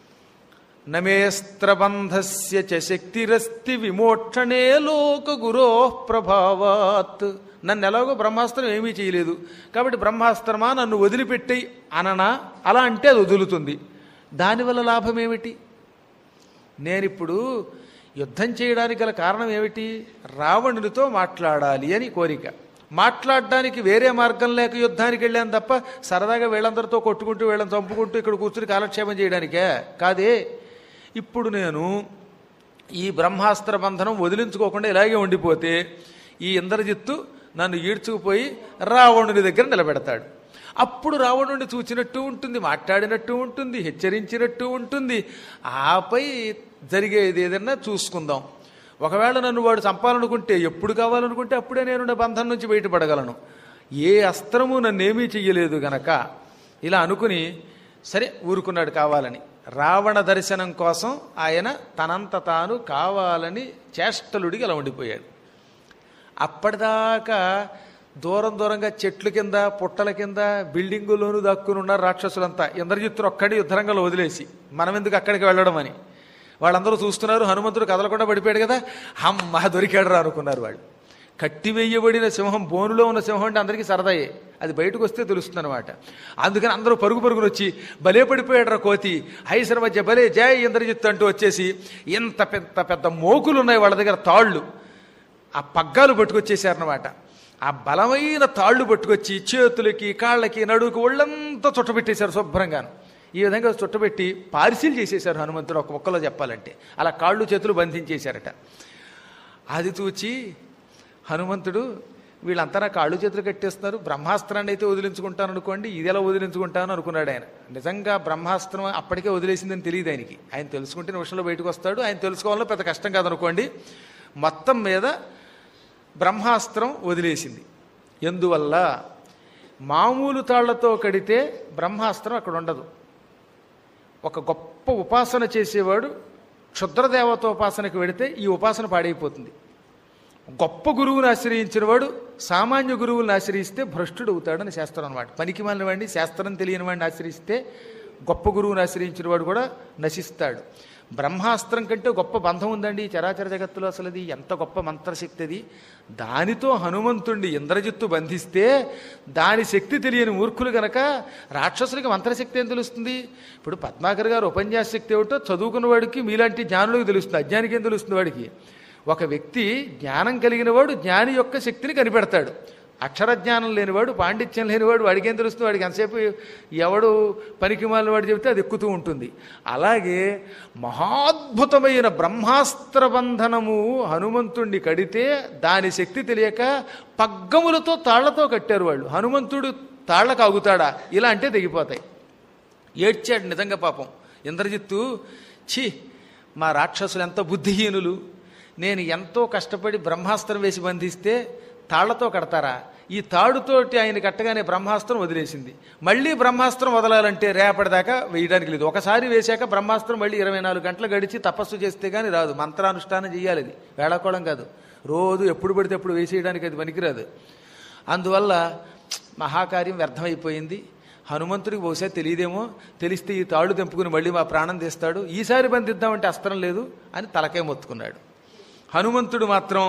నమేస్త్రబంధస్య చ శక్తిరస్తి విమోక్షణే లోక గురో ప్రభావాత్ నన్ను ఎలాగో బ్రహ్మాస్త్రం ఏమీ చేయలేదు కాబట్టి బ్రహ్మాస్త్రమా నన్ను వదిలిపెట్టేయి అననా అలా అంటే అది వదులుతుంది దానివల్ల లాభం ఏమిటి నేనిప్పుడు యుద్ధం చేయడానికి గల కారణం ఏమిటి రావణునితో మాట్లాడాలి అని కోరిక మాట్లాడడానికి వేరే మార్గం లేక యుద్ధానికి వెళ్ళాను తప్ప సరదాగా వీళ్ళందరితో కొట్టుకుంటూ వీళ్ళని చంపుకుంటూ ఇక్కడ కూర్చుని కాలక్షేమం చేయడానికే కాదే ఇప్పుడు నేను ఈ బ్రహ్మాస్త్ర బంధనం వదిలించుకోకుండా ఇలాగే ఉండిపోతే ఈ ఇంద్రజిత్తు నన్ను ఈడ్చుకుపోయి రావణుని దగ్గర నిలబెడతాడు అప్పుడు రావణుడిని చూచినట్టు ఉంటుంది మాట్లాడినట్టు ఉంటుంది హెచ్చరించినట్టు ఉంటుంది ఆపై జరిగేది ఏదన్నా చూసుకుందాం ఒకవేళ నన్ను వాడు చంపాలనుకుంటే ఎప్పుడు కావాలనుకుంటే అప్పుడే నేను నా బంధం నుంచి బయటపడగలను ఏ అస్త్రము నన్నేమీ చెయ్యలేదు గనక ఇలా అనుకుని సరే ఊరుకున్నాడు కావాలని రావణ దర్శనం కోసం ఆయన తనంత తాను కావాలని చేష్టలుడికి అలా ఉండిపోయాడు అప్పటిదాకా దూరం దూరంగా చెట్లు కింద పుట్టల కింద బిల్డింగుల్లోనూ దాక్కుని ఉన్నారు రాక్షసులంతా ఇంద్రజిత్తుడు ఒక్కడి యుద్ధరంగంలో వదిలేసి మనం ఎందుకు అక్కడికి వెళ్ళడం అని వాళ్ళందరూ చూస్తున్నారు హనుమంతుడు కదలకుండా పడిపోయాడు కదా హమ్మ దొరికాడు రా అనుకున్నారు వాళ్ళు కట్టివేయబడిన సింహం బోనులో ఉన్న సింహం అంటే అందరికీ సరదాయే అది బయటకు వస్తే తెలుస్తుంది అనమాట అందుకని అందరూ పరుగు పరుగును వచ్చి భలే పడిపోయాడు రా కోతి హైసర మధ్య భలే జయ ఇంద్రజిత్ అంటూ వచ్చేసి ఇంత పెద్ద పెద్ద మోకులు ఉన్నాయి వాళ్ళ దగ్గర తాళ్ళు ఆ పగ్గాలు పట్టుకొచ్చేసారనమాట ఆ బలమైన తాళ్ళు పట్టుకొచ్చి చేతులకి కాళ్ళకి నడువుకి ఒళ్ళంతా చుట్టబెట్టేశారు శుభ్రంగాను ఈ విధంగా చుట్టబెట్టి పార్సిల్ చేసేశారు హనుమంతుడు ఒక మొక్కలో చెప్పాలంటే అలా కాళ్ళు చేతులు బంధించేశారట అది చూచి హనుమంతుడు వీళ్ళంతా నా కాళ్ళు చేతులు కట్టేస్తున్నారు బ్రహ్మాస్త్రాన్ని అయితే వదిలించుకుంటాను అనుకోండి ఇది ఎలా వదిలించుకుంటాను అనుకున్నాడు ఆయన నిజంగా బ్రహ్మాస్త్రం అప్పటికే వదిలేసిందని తెలియదు ఆయనకి ఆయన తెలుసుకుంటే నిమిషంలో బయటకు వస్తాడు ఆయన తెలుసుకోవాలో పెద్ద కష్టం కాదనుకోండి మొత్తం మీద బ్రహ్మాస్త్రం వదిలేసింది ఎందువల్ల మామూలు తాళ్లతో కడితే బ్రహ్మాస్త్రం అక్కడ ఉండదు ఒక గొప్ప ఉపాసన చేసేవాడు క్షుద్రదేవత ఉపాసనకు వెడితే ఈ ఉపాసన పాడైపోతుంది గొప్ప గురువుని ఆశ్రయించిన వాడు సామాన్య గురువులను ఆశ్రయిస్తే భ్రష్టుడు అవుతాడని శాస్త్రం అనమాట పనికి మాలిన వాడిని శాస్త్రం తెలియని వాడిని ఆశ్రయిస్తే గొప్ప గురువుని ఆశ్రయించిన వాడు కూడా నశిస్తాడు బ్రహ్మాస్త్రం కంటే గొప్ప బంధం ఉందండి ఈ చరాచర జగత్తులో అసలు అది ఎంత గొప్ప మంత్రశక్తి అది దానితో హనుమంతుణ్ణి ఇంద్రజిత్తు బంధిస్తే దాని శక్తి తెలియని మూర్ఖులు గనక రాక్షసులకి మంత్రశక్తి ఏం తెలుస్తుంది ఇప్పుడు పద్మాకర్ గారు ఉపన్యాస శక్తి ఏమిటో చదువుకున్న వాడికి మీలాంటి జ్ఞానులకు తెలుస్తుంది అజ్ఞానికి ఏం తెలుస్తుంది వాడికి ఒక వ్యక్తి జ్ఞానం కలిగిన వాడు జ్ఞాని యొక్క శక్తిని కనిపెడతాడు అక్షర జ్ఞానం లేనివాడు పాండిత్యం లేనివాడు వాడికి ఏం తెలుస్తుంది వాడికి ఎంతసేపు ఎవడు పనికి మాలిన వాడు చెబితే అది ఎక్కుతూ ఉంటుంది అలాగే మహాద్భుతమైన బ్రహ్మాస్త్ర బంధనము హనుమంతుణ్ణి కడితే దాని శక్తి తెలియక పగ్గములతో తాళ్లతో కట్టారు వాళ్ళు హనుమంతుడు తాళ్లకు ఆగుతాడా ఇలా అంటే తెగిపోతాయి ఏడ్చాడు నిజంగా పాపం ఇంద్రజిత్తు ఛీ మా రాక్షసులు ఎంత బుద్ధిహీనులు నేను ఎంతో కష్టపడి బ్రహ్మాస్త్రం వేసి బంధిస్తే తాళ్లతో కడతారా ఈ తాడుతోటి ఆయన కట్టగానే బ్రహ్మాస్త్రం వదిలేసింది మళ్ళీ బ్రహ్మాస్త్రం వదలాలంటే రేపటిదాకా వేయడానికి లేదు ఒకసారి వేశాక బ్రహ్మాస్త్రం మళ్ళీ ఇరవై నాలుగు గంటలు గడిచి తపస్సు చేస్తే కానీ రాదు మంత్రానుష్ఠానం చేయాలి అది వేళాకోళం కాదు రోజు ఎప్పుడు పడితే ఎప్పుడు వేసేయడానికి అది పనికిరాదు అందువల్ల మహాకార్యం వ్యర్థమైపోయింది హనుమంతుడికి బహుశా తెలియదేమో తెలిస్తే ఈ తాడు తెంపుకుని మళ్ళీ మా ప్రాణం తీస్తాడు ఈసారి బంధిద్దామంటే అస్త్రం లేదు అని తలకే మొత్తుకున్నాడు హనుమంతుడు మాత్రం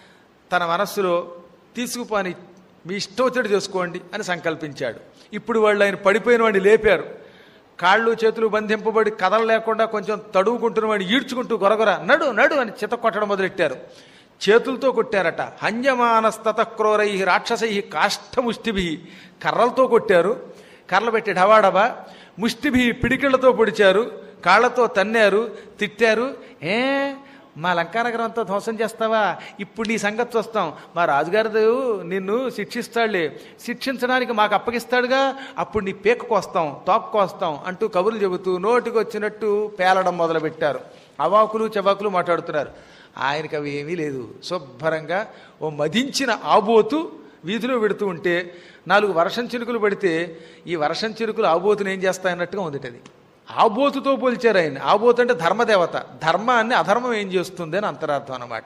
తన మనస్సులో తీసుకుపోని మీ ఇష్టోచడు చేసుకోండి అని సంకల్పించాడు ఇప్పుడు వాళ్ళు ఆయన పడిపోయిన వాడిని లేపారు కాళ్ళు చేతులు బంధింపబడి కథలు లేకుండా కొంచెం తడువుకుంటున్న వాడిని ఈడ్చుకుంటూ గొరగొర నడు నడు అని చిత కొట్టడం మొదలెట్టారు చేతులతో కొట్టారట హన్యమానస్తత క్రోరై రాక్షసై కాష్టముష్టిభి కర్రలతో కొట్టారు కర్రలు పెట్టి ఢవాడబా ముష్టిభి పిడికిళ్లతో పొడిచారు కాళ్లతో తన్నారు తిట్టారు ఏ మా లంకానగరం అంతా ధ్వంసం చేస్తావా ఇప్పుడు నీ సంగతి చూస్తాం మా రాజుగారిది నిన్ను శిక్షిస్తాడులే శిక్షించడానికి మాకు అప్పగిస్తాడుగా అప్పుడు నీ పీక కోస్తాం తోక కోస్తాం అంటూ కబుర్లు చెబుతూ నోటికి వచ్చినట్టు పేలడం మొదలుపెట్టారు అవాకులు చవాకులు మాట్లాడుతున్నారు ఆయనకి అవి ఏమీ లేదు శుభ్రంగా ఓ మదించిన ఆబోతు వీధిలో పెడుతూ ఉంటే నాలుగు వర్షం చినుకులు పడితే ఈ వర్షం చినుకులు ఆబోతుని ఏం చేస్తాయన్నట్టుగా ఉంది అది ఆబోతుతో పోల్చారు ఆయన ఆబోతు అంటే ధర్మదేవత ధర్మాన్ని అధర్మం ఏం చేస్తుంది అని అంతరార్థం అన్నమాట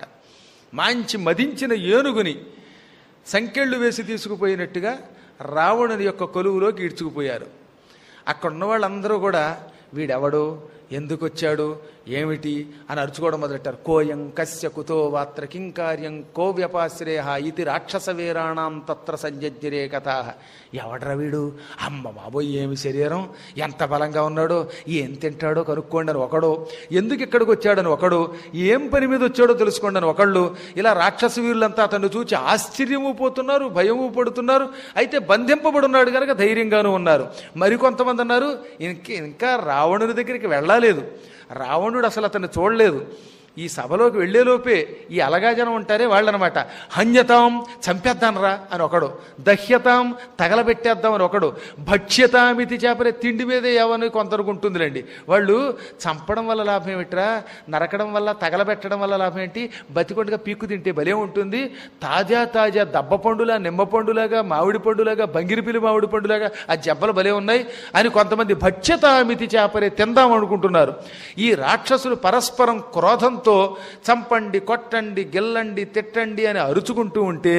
మంచి మదించిన ఏనుగుని సంకెళ్ళు వేసి తీసుకుపోయినట్టుగా రావణుని యొక్క కొలువులోకి ఈడ్చుకుపోయారు అక్కడ ఉన్న వాళ్ళందరూ కూడా వీడెవడు ఎందుకు వచ్చాడు ఏమిటి అని అరుచుకోవడం మొదలెట్టారు కోయం కస్య కుతో వాత్ర కింకార్యం కో వ్యపాశ్రేయ ఇది రాక్షస వీరాణం తత్ర సంజజ్ఞరే కథ ఎవడ్రా వీడు అమ్మ బాబోయ్ ఏమి శరీరం ఎంత బలంగా ఉన్నాడో ఏం తింటాడో కనుక్కోండి అని ఒకడు ఎందుకు ఇక్కడికి వచ్చాడని ఒకడు ఏం పని మీద వచ్చాడో తెలుసుకోండి అని ఒకళ్ళు ఇలా రాక్షస వీరులంతా అతన్ని చూచి ఆశ్చర్యము పోతున్నారు భయము పడుతున్నారు అయితే బంధింపబడున్నాడు కనుక ధైర్యంగానూ ఉన్నారు మరికొంతమంది అన్నారు ఇంక ఇంకా రావణుని దగ్గరికి వెళ్ళలేదు రావణుడు అసలు అతన్ని చూడలేదు ఈ సభలోకి వెళ్లేలోపే ఈ అలగాజనం ఉంటారే వాళ్ళనమాట హన్యతాం చంపేద్దానరా అని ఒకడు దహ్యతాం తగలబెట్టేద్దాం అని ఒకడు భక్ష్యతామితి చేపరే తిండి మీదే ఏమని కొందరికి ఉంటుందిలేండి వాళ్ళు చంపడం వల్ల లాభం ఏమిట్రా నరకడం వల్ల తగలబెట్టడం వల్ల లాభం ఏంటి బతికొండగా పీక్కు తింటే భలే ఉంటుంది తాజా తాజా దబ్బ పండులా నిమ్మ పండులాగా మామిడి పండులాగా బంగిరిపిలి మామిడి పండులాగా ఆ జబ్బలు భలే ఉన్నాయి అని కొంతమంది భక్ష్యతామితి చేపరే తిందాం అనుకుంటున్నారు ఈ రాక్షసులు పరస్పరం క్రోధంతో చంపండి కొట్టండి గెల్లండి తిట్టండి అని అరుచుకుంటూ ఉంటే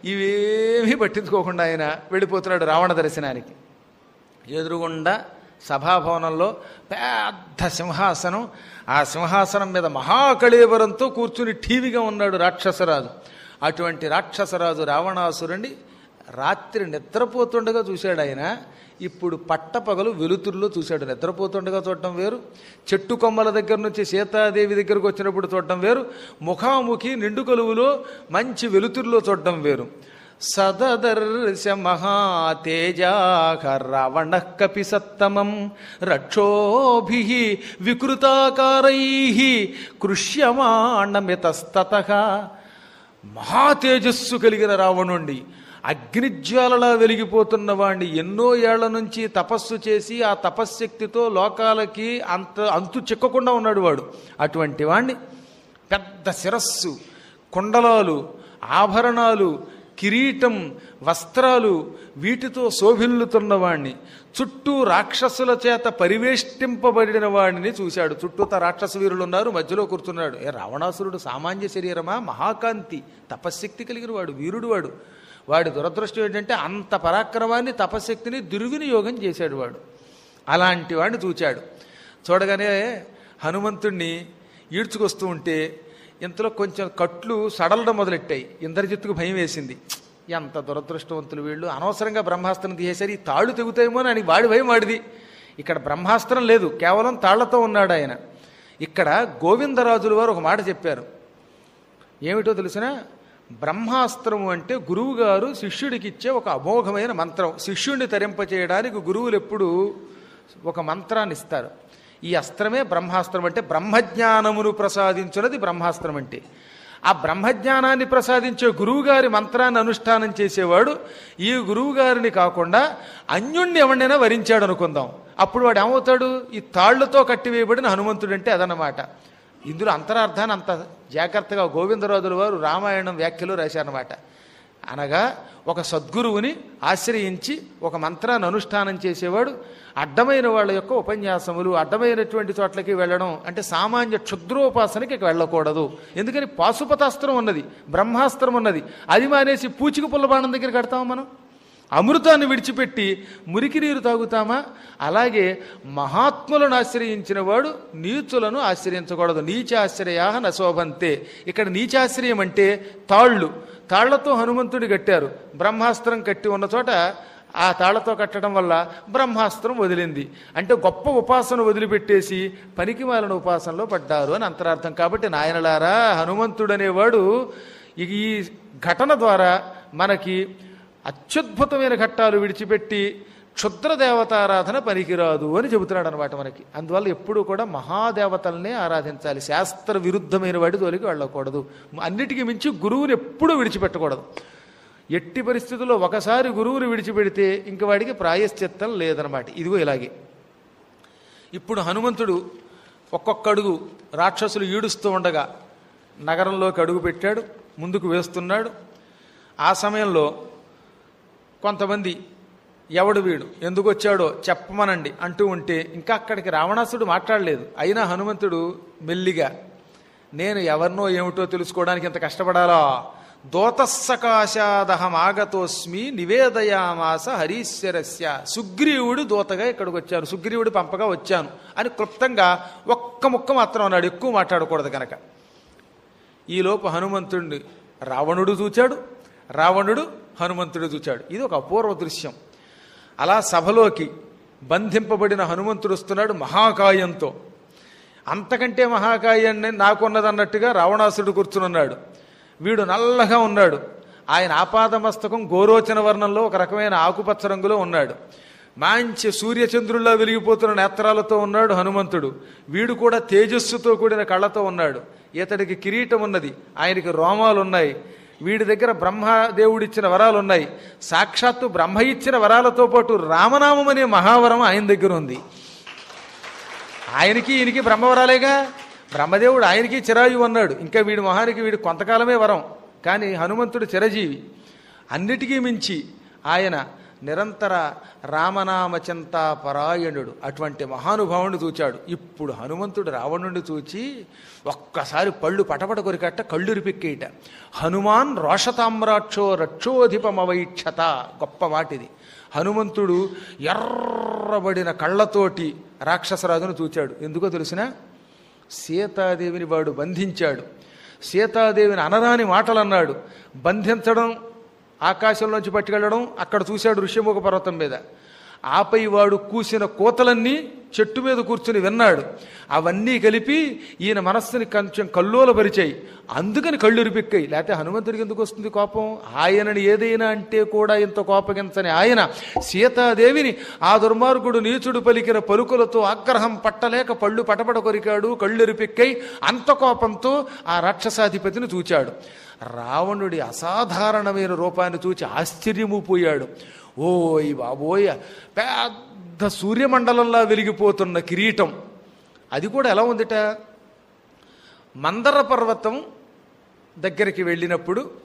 ఇవేమీ పట్టించుకోకుండా ఆయన వెళ్ళిపోతున్నాడు రావణ దర్శనానికి ఎదురుగుండా సభాభవనంలో పెద్ద సింహాసనం ఆ సింహాసనం మీద మహాకళేవరంతో కూర్చుని ఠీవిగా ఉన్నాడు రాక్షసరాజు అటువంటి రాక్షసరాజు రావణాసురుణ్ణి రాత్రి నిద్రపోతుండగా చూశాడు ఆయన ఇప్పుడు పట్టపగలు వెలుతురులో చూశాడు నిద్రపోతుండగా చూడటం వేరు చెట్టు కొమ్మల దగ్గర నుంచి సీతాదేవి దగ్గరకు వచ్చినప్పుడు చూడటం వేరు ముఖాముఖి నిండు కొలువులో మంచి వెలుతురులో చూడటం వేరు సదదర్శ మహాతేజాక రావణ కపి సత్తమం రక్షోభి వికృతాకారై కృష్యమాణమితస్తత మహాతేజస్సు కలిగిన రావణుండి అగ్నిజ్వాలలా వెలిగిపోతున్న వాణ్ణి ఎన్నో ఏళ్ల నుంచి తపస్సు చేసి ఆ తపశ్శక్తితో లోకాలకి అంత అంతు చిక్కకుండా ఉన్నాడు వాడు అటువంటి వాణ్ణి పెద్ద శిరస్సు కుండలాలు ఆభరణాలు కిరీటం వస్త్రాలు వీటితో శోభిల్లుతున్నవాణ్ణి చుట్టూ రాక్షసుల చేత పరివేష్టింపబడిన వాడిని చూశాడు చుట్టూత రాక్షస వీరులు ఉన్నారు మధ్యలో కూర్చున్నాడు ఏ రావణాసురుడు సామాన్య శరీరమా మహాకాంతి తపశ్శక్తి కలిగిన వాడు వీరుడు వాడు వాడి దురదృష్టం ఏంటంటే అంత పరాక్రమాన్ని తపశక్తిని దుర్వినియోగం చేశాడు వాడు అలాంటి వాడిని చూచాడు చూడగానే హనుమంతుణ్ణి ఈడ్చుకొస్తూ ఉంటే ఇంతలో కొంచెం కట్లు సడలడం మొదలెట్టాయి ఇంద్రజిత్తుకు భయం వేసింది ఎంత దురదృష్టవంతులు వీళ్ళు అనవసరంగా బ్రహ్మాస్త్రం తీసేసరి ఈ తాళ్ళు తెగుతాయేమో అని వాడి భయం వాడిది ఇక్కడ బ్రహ్మాస్త్రం లేదు కేవలం తాళ్లతో ఉన్నాడు ఆయన ఇక్కడ గోవిందరాజుల వారు ఒక మాట చెప్పారు ఏమిటో తెలిసిన బ్రహ్మాస్త్రము అంటే గురువు గారు శిష్యుడికి ఇచ్చే ఒక అమోఘమైన మంత్రం శిష్యుడిని తరింపచేయడానికి గురువులు ఎప్పుడు ఒక మంత్రాన్ని ఇస్తారు ఈ అస్త్రమే బ్రహ్మాస్త్రం అంటే బ్రహ్మజ్ఞానమును ప్రసాదించున్నది బ్రహ్మాస్త్రం అంటే ఆ బ్రహ్మజ్ఞానాన్ని ప్రసాదించే గురువుగారి మంత్రాన్ని అనుష్ఠానం చేసేవాడు ఈ గురువుగారిని కాకుండా అన్యుణ్ణి ఎవరినైనా వరించాడు అనుకుందాం అప్పుడు వాడు ఏమవుతాడు ఈ తాళ్లతో కట్టివేయబడిన హనుమంతుడు అంటే అదనమాట ఇందులో అంతరార్థాన్ని అంత జాగ్రత్తగా గోవిందరాజుల వారు రామాయణం వ్యాఖ్యలో రాశారనమాట అనగా ఒక సద్గురువుని ఆశ్రయించి ఒక మంత్రాన్ని అనుష్ఠానం చేసేవాడు అడ్డమైన వాళ్ళ యొక్క ఉపన్యాసములు అడ్డమైనటువంటి చోట్లకి వెళ్ళడం అంటే సామాన్య క్షుద్రోపాసనకి ఇక వెళ్ళకూడదు ఎందుకని పాశుపతాస్త్రం ఉన్నది బ్రహ్మాస్త్రం ఉన్నది అది మానేసి పూచిక పుల్లబాణం దగ్గర కడతాం మనం అమృతాన్ని విడిచిపెట్టి మురికి నీరు తాగుతామా అలాగే మహాత్ములను ఆశ్రయించిన వాడు నీచులను ఆశ్రయించకూడదు నీచాశ్రయా నశోభంతే ఇక్కడ నీచాశ్రయం అంటే తాళ్ళు తాళ్లతో హనుమంతుడి కట్టారు బ్రహ్మాస్త్రం కట్టి ఉన్న చోట ఆ తాళ్లతో కట్టడం వల్ల బ్రహ్మాస్త్రం వదిలింది అంటే గొప్ప ఉపాసన వదిలిపెట్టేసి పనికిమాలిన ఉపాసనలో పడ్డారు అని అంతరార్థం కాబట్టి నాయనలారా హనుమంతుడు అనేవాడు ఈ ఘటన ద్వారా మనకి అత్యద్భుతమైన ఘట్టాలు విడిచిపెట్టి క్షుద్ర దేవతారాధన పనికిరాదు అని చెబుతున్నాడు అనమాట మనకి అందువల్ల ఎప్పుడూ కూడా మహాదేవతల్నే ఆరాధించాలి శాస్త్ర విరుద్ధమైన వాడి తోలికి వెళ్ళకూడదు అన్నిటికీ మించి గురువుని ఎప్పుడూ విడిచిపెట్టకూడదు ఎట్టి పరిస్థితుల్లో ఒకసారి గురువుని విడిచిపెడితే ఇంక వాడికి ప్రాయశ్చిత్తం లేదనమాట ఇదిగో ఇలాగే ఇప్పుడు హనుమంతుడు ఒక్కొక్క అడుగు రాక్షసులు ఈడుస్తూ ఉండగా నగరంలోకి అడుగు పెట్టాడు ముందుకు వేస్తున్నాడు ఆ సమయంలో కొంతమంది ఎవడు వీడు ఎందుకు వచ్చాడో చెప్పమనండి అంటూ ఉంటే ఇంకా అక్కడికి రావణాసుడు మాట్లాడలేదు అయినా హనుమంతుడు మెల్లిగా నేను ఎవరినో ఏమిటో తెలుసుకోవడానికి ఇంత కష్టపడాలా దోతస్సకాశాదహమాగతోస్మి నివేదయామాస హరీశ్వరస్య సుగ్రీవుడు దూతగా ఇక్కడికి వచ్చాను సుగ్రీవుడు పంపగా వచ్చాను అని క్లుప్తంగా ఒక్క ముక్క మాత్రం అన్నాడు ఎక్కువ మాట్లాడకూడదు కనుక ఈలోపు హనుమంతుడిని రావణుడు చూచాడు రావణుడు హనుమంతుడు చూచాడు ఇది ఒక అపూర్వ దృశ్యం అలా సభలోకి బంధింపబడిన హనుమంతుడు వస్తున్నాడు మహాకాయంతో అంతకంటే మహాకాయాన్ని నాకున్నదన్నట్టుగా రావణాసుడు కూర్చునున్నాడు వీడు నల్లగా ఉన్నాడు ఆయన ఆపాదమస్తకం గోరోచన వర్ణంలో ఒక రకమైన ఆకుపచ్చ రంగులో ఉన్నాడు మంచి సూర్యచంద్రుల్లా వెలిగిపోతున్న నేత్రాలతో ఉన్నాడు హనుమంతుడు వీడు కూడా తేజస్సుతో కూడిన కళ్ళతో ఉన్నాడు ఇతడికి కిరీటం ఉన్నది ఆయనకి రోమాలు ఉన్నాయి వీడి దగ్గర బ్రహ్మదేవుడిచ్చిన వరాలు ఉన్నాయి సాక్షాత్తు బ్రహ్మ ఇచ్చిన వరాలతో పాటు రామనామం అనే మహావరం ఆయన దగ్గర ఉంది ఆయనకి ఈయనకి బ్రహ్మవరాలేగా బ్రహ్మదేవుడు ఆయనకి చిరాయు అన్నాడు ఇంకా వీడి మొహానికి వీడి కొంతకాలమే వరం కానీ హనుమంతుడు చిరజీవి అన్నిటికీ మించి ఆయన నిరంతర రామనామ చింతా పరాయణుడు అటువంటి మహానుభావుని చూచాడు ఇప్పుడు హనుమంతుడు రావణుడిని చూచి ఒక్కసారి పళ్ళు పటపట కొరికట్ట కళ్ళు రిపిక్కేయట హనుమాన్ రోషతామ్రాక్షో రక్షోధిపమవైక్షత గొప్ప మాటిది హనుమంతుడు ఎర్రబడిన కళ్ళతోటి రాక్షసరాజును చూచాడు ఎందుకో తెలిసినా సీతాదేవిని వాడు బంధించాడు సీతాదేవిని అనరాని మాటలు అన్నాడు బంధించడం ఆకాశంలోంచి పట్టుకెళ్ళడం అక్కడ చూశాడు ఋష్యముఖ పర్వతం మీద ఆపై వాడు కూసిన కోతలన్నీ చెట్టు మీద కూర్చుని విన్నాడు అవన్నీ కలిపి ఈయన మనస్సుని కొంచెం కల్లోలపరిచాయి అందుకని కళ్ళు ఇరిపిక్కాయి లేకపోతే హనుమంతుడికి ఎందుకు వస్తుంది కోపం ఆయనని ఏదైనా అంటే కూడా ఇంత కోపగించని ఆయన సీతాదేవిని ఆ దుర్మార్గుడు నీచుడు పలికిన పలుకులతో ఆగ్రహం పట్టలేక పళ్ళు పటపట కొరికాడు కళ్ళు ఇరిపిక్కై అంత కోపంతో ఆ రాక్షసాధిపతిని చూచాడు రావణుడి అసాధారణమైన రూపాన్ని చూచి ఆశ్చర్యము పోయాడు ఓయ్ బాబోయ్ పెద్ద సూర్యమండలంలా వెలిగిపోతున్న కిరీటం అది కూడా ఎలా ఉందిట మందర పర్వతం దగ్గరికి వెళ్ళినప్పుడు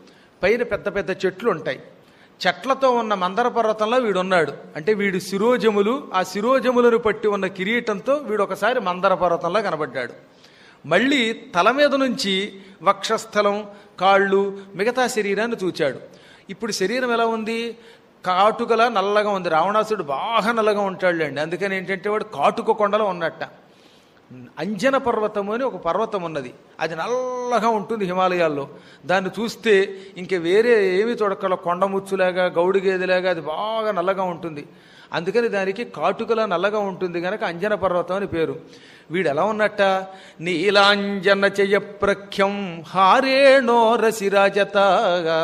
పైన పెద్ద పెద్ద చెట్లు ఉంటాయి చెట్లతో ఉన్న మందర పర్వతంలో వీడు ఉన్నాడు అంటే వీడు శిరోజములు ఆ శిరోజములను పట్టి ఉన్న కిరీటంతో వీడు ఒకసారి మందర పర్వతంలో కనబడ్డాడు మళ్ళీ తల మీద నుంచి వక్షస్థలం కాళ్ళు మిగతా శరీరాన్ని చూచాడు ఇప్పుడు శరీరం ఎలా ఉంది కాటుకలా నల్లగా ఉంది రావణాసుడు బాగా నల్లగా ఉంటాడులేండి అందుకని ఏంటంటే వాడు కాటుక కొండలో ఉన్నట్ట అంజన పర్వతము అని ఒక పర్వతం ఉన్నది అది నల్లగా ఉంటుంది హిమాలయాల్లో దాన్ని చూస్తే ఇంక వేరే ఏమి చూడక్కల కొండముచ్చులాగా గౌడి గేదెలాగా అది బాగా నల్లగా ఉంటుంది అందుకని దానికి కాటుకలా నల్లగా ఉంటుంది కనుక అంజన పర్వతం అని పేరు వీడు ఎలా ఉన్నట్ట నీలాంజన చెయ ప్రఖ్యం హారేణో రసిరాజతగా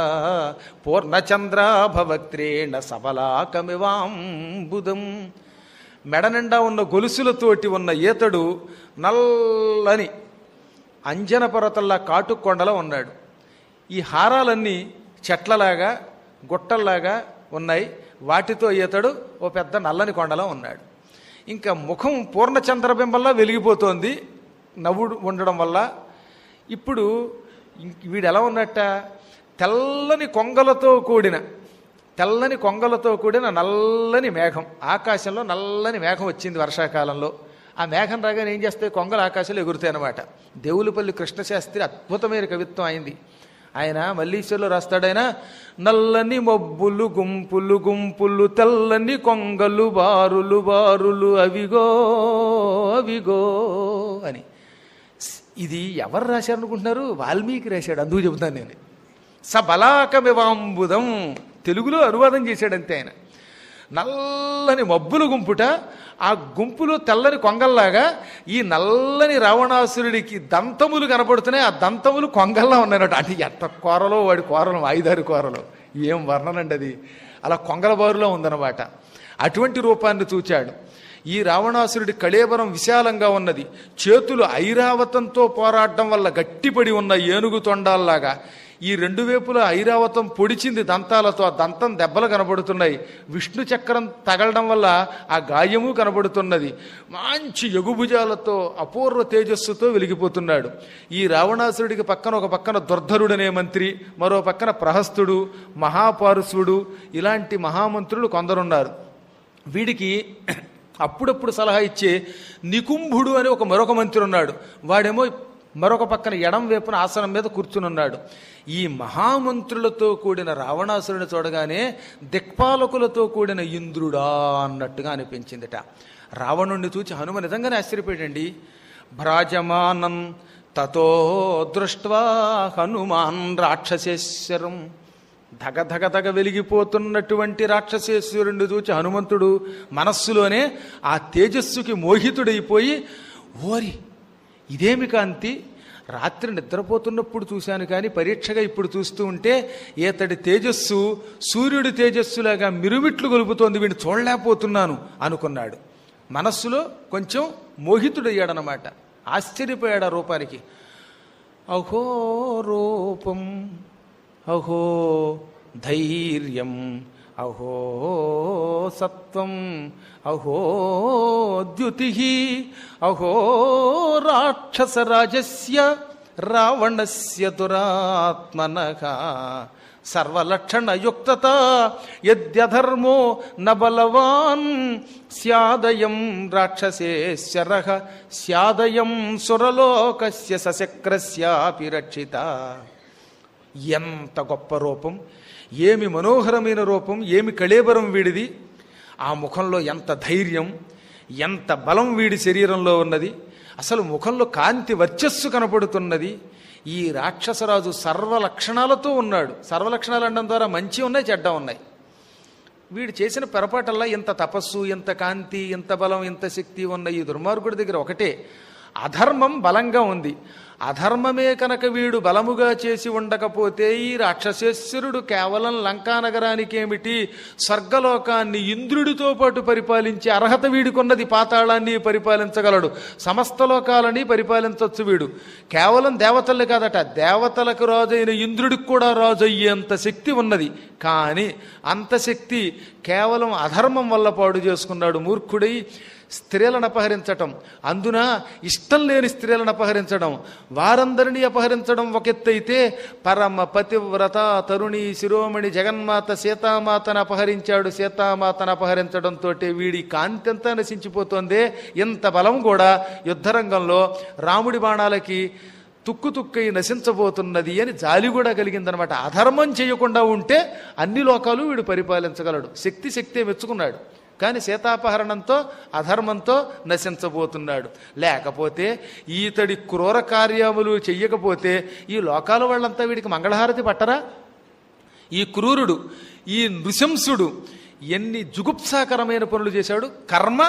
పూర్ణచంద్రాభవక్త్రేణ సబలాకమివాంబుదం మెడ నిండా ఉన్న గొలుసులతోటి ఉన్న ఈతడు నల్లని అంజన పర్వతంలా కాటుకొండలో ఉన్నాడు ఈ హారాలన్నీ చెట్లలాగా గుట్టల్లాగా ఉన్నాయి వాటితో ఈతడు ఓ పెద్ద నల్లని కొండలో ఉన్నాడు ఇంకా ముఖం పూర్ణచంద్రబింబంలా వెలిగిపోతోంది నవ్వుడు ఉండడం వల్ల ఇప్పుడు ఇంక వీడు ఎలా ఉన్నట్ట తెల్లని కొంగలతో కూడిన తెల్లని కొంగలతో కూడిన నల్లని మేఘం ఆకాశంలో నల్లని మేఘం వచ్చింది వర్షాకాలంలో ఆ మేఘం రాగానే ఏం చేస్తాయి కొంగలు ఆకాశంలో ఎగురుతాయి అనమాట దేవులపల్లి కృష్ణశాస్త్రి అద్భుతమైన కవిత్వం అయింది ఆయన మల్లీశ్వర్లో రాస్తాడైనా నల్లని మబ్బులు గుంపులు గుంపులు తెల్లని కొంగలు బారులు బారులు అవిగో అవిగో అని ఇది ఎవరు రాశారనుకుంటున్నారు వాల్మీకి రాశాడు అందుకు చెబుతాను నేను సబలాకమివాంబుదం తెలుగులో అనువాదం చేశాడంతే ఆయన నల్లని మబ్బుల గుంపుట ఆ గుంపులో తెల్లని కొంగల్లాగా ఈ నల్లని రావణాసురుడికి దంతములు కనపడుతున్నాయి ఆ దంతములు కొంగల్లా ఉన్నాయన్నమాట అంటే ఎట్ట కూరలో వాడి కూరలు ఐదారు కూరలు ఏం వర్ణనండి అది అలా కొంగల బారులో ఉందన్నమాట అటువంటి రూపాన్ని చూచాడు ఈ రావణాసురుడి కళేబరం విశాలంగా ఉన్నది చేతులు ఐరావతంతో పోరాడడం వల్ల గట్టిపడి ఉన్న ఏనుగు తొండాల్లాగా ఈ రెండు వైపులా ఐరావతం పొడిచింది దంతాలతో ఆ దంతం దెబ్బలు కనబడుతున్నాయి విష్ణు చక్రం తగలడం వల్ల ఆ గాయము కనబడుతున్నది మంచి ఎగుభుజాలతో అపూర్వ తేజస్సుతో వెలిగిపోతున్నాడు ఈ రావణాసురుడికి పక్కన ఒక పక్కన దుర్ధరుడనే మంత్రి మరో పక్కన ప్రహస్తుడు మహాపారుసుడు ఇలాంటి మహామంత్రులు కొందరున్నారు వీడికి అప్పుడప్పుడు సలహా ఇచ్చే నికుంభుడు అని ఒక మరొక మంత్రి ఉన్నాడు వాడేమో మరొక పక్కన ఎడం వైపున ఆసనం మీద కూర్చునున్నాడు ఈ మహామంత్రులతో కూడిన రావణాసురుని చూడగానే దిక్పాలకులతో కూడిన ఇంద్రుడా అన్నట్టుగా అనిపించిందిట రావణుణ్ణి చూచి హనుమ నిజంగానే ఆశ్చర్యపోయాడండి భ్రాజమానం తతో దృష్ట్వా హనుమాన్ రాక్షసేశ్వరం ధగ ధగ ధగ వెలిగిపోతున్నటువంటి రాక్షసేశ్వరుణ్ణి చూచి హనుమంతుడు మనస్సులోనే ఆ తేజస్సుకి మోహితుడైపోయి ఓరి ఇదేమి కాంతి రాత్రి నిద్రపోతున్నప్పుడు చూశాను కానీ పరీక్షగా ఇప్పుడు చూస్తూ ఉంటే ఈతడి తేజస్సు సూర్యుడి తేజస్సులాగా మిరుమిట్లు గొలుపుతోంది వీడిని చూడలేకపోతున్నాను అనుకున్నాడు మనస్సులో కొంచెం మోహితుడయ్యాడనమాట ఆశ్చర్యపోయాడు ఆ రూపానికి అహో రూపం అహో ధైర్యం అహో సత్వం అహో ద్యుతి అహో రాక్షసరాజస్య రావణస్య దురాత్మనః సర్వలక్షణయుక్తత యద్యధర్మో న బలవాన్ స్యాదయం రాక్షసేశ్వర స్యాదయం సురలోకస్య సశక్రస్యాపి రక్షిత ఎంత గొప్ప రూపం ఏమి మనోహరమైన రూపం ఏమి కళేబరం వీడిది ఆ ముఖంలో ఎంత ధైర్యం ఎంత బలం వీడి శరీరంలో ఉన్నది అసలు ముఖంలో కాంతి వర్చస్సు కనపడుతున్నది ఈ రాక్షసరాజు సర్వలక్షణాలతో ఉన్నాడు సర్వలక్షణాలు అనడం ద్వారా మంచి ఉన్నాయి చెడ్డ ఉన్నాయి వీడు చేసిన పొరపాటల్లా ఇంత తపస్సు ఇంత కాంతి ఇంత బలం ఇంత శక్తి ఉన్న ఈ దుర్మార్గుడి దగ్గర ఒకటే అధర్మం బలంగా ఉంది అధర్మమే కనుక వీడు బలముగా చేసి ఉండకపోతే ఈ రాక్షసేశ్వరుడు కేవలం లంకా నగరానికి ఏమిటి స్వర్గలోకాన్ని ఇంద్రుడితో పాటు పరిపాలించే అర్హత వీడికున్నది పాతాళాన్ని పరిపాలించగలడు సమస్త లోకాలని పరిపాలించవచ్చు వీడు కేవలం దేవతల్ని కాదట దేవతలకు రాజు అయిన ఇంద్రుడికి కూడా రాజు అయ్యేంత శక్తి ఉన్నది కానీ అంత శక్తి కేవలం అధర్మం వల్ల పాడు చేసుకున్నాడు మూర్ఖుడై స్త్రీలను అపహరించటం అందున ఇష్టం లేని స్త్రీలను అపహరించడం వారందరినీ అపహరించడం ఒక ఎత్తు అయితే పరమ పతివ్రత తరుణి శిరోమణి జగన్మాత సీతామాతను అపహరించాడు సీతామాతను అపహరించడంతో వీడి కాంతి అంతా నశించిపోతోందే ఇంత బలం కూడా యుద్ధరంగంలో రాముడి బాణాలకి తుక్కు తుక్కై నశించబోతున్నది అని జాలి కూడా కలిగిందనమాట అధర్మం చేయకుండా ఉంటే అన్ని లోకాలు వీడు పరిపాలించగలడు శక్తి శక్తే మెచ్చుకున్నాడు కానీ సీతాపహరణంతో అధర్మంతో నశించబోతున్నాడు లేకపోతే ఈతడి క్రూర కార్యములు చెయ్యకపోతే ఈ లోకాల వాళ్ళంతా వీడికి మంగళహారతి పట్టరా ఈ క్రూరుడు ఈ నృశంసుడు ఎన్ని జుగుప్సాకరమైన పనులు చేశాడు కర్మ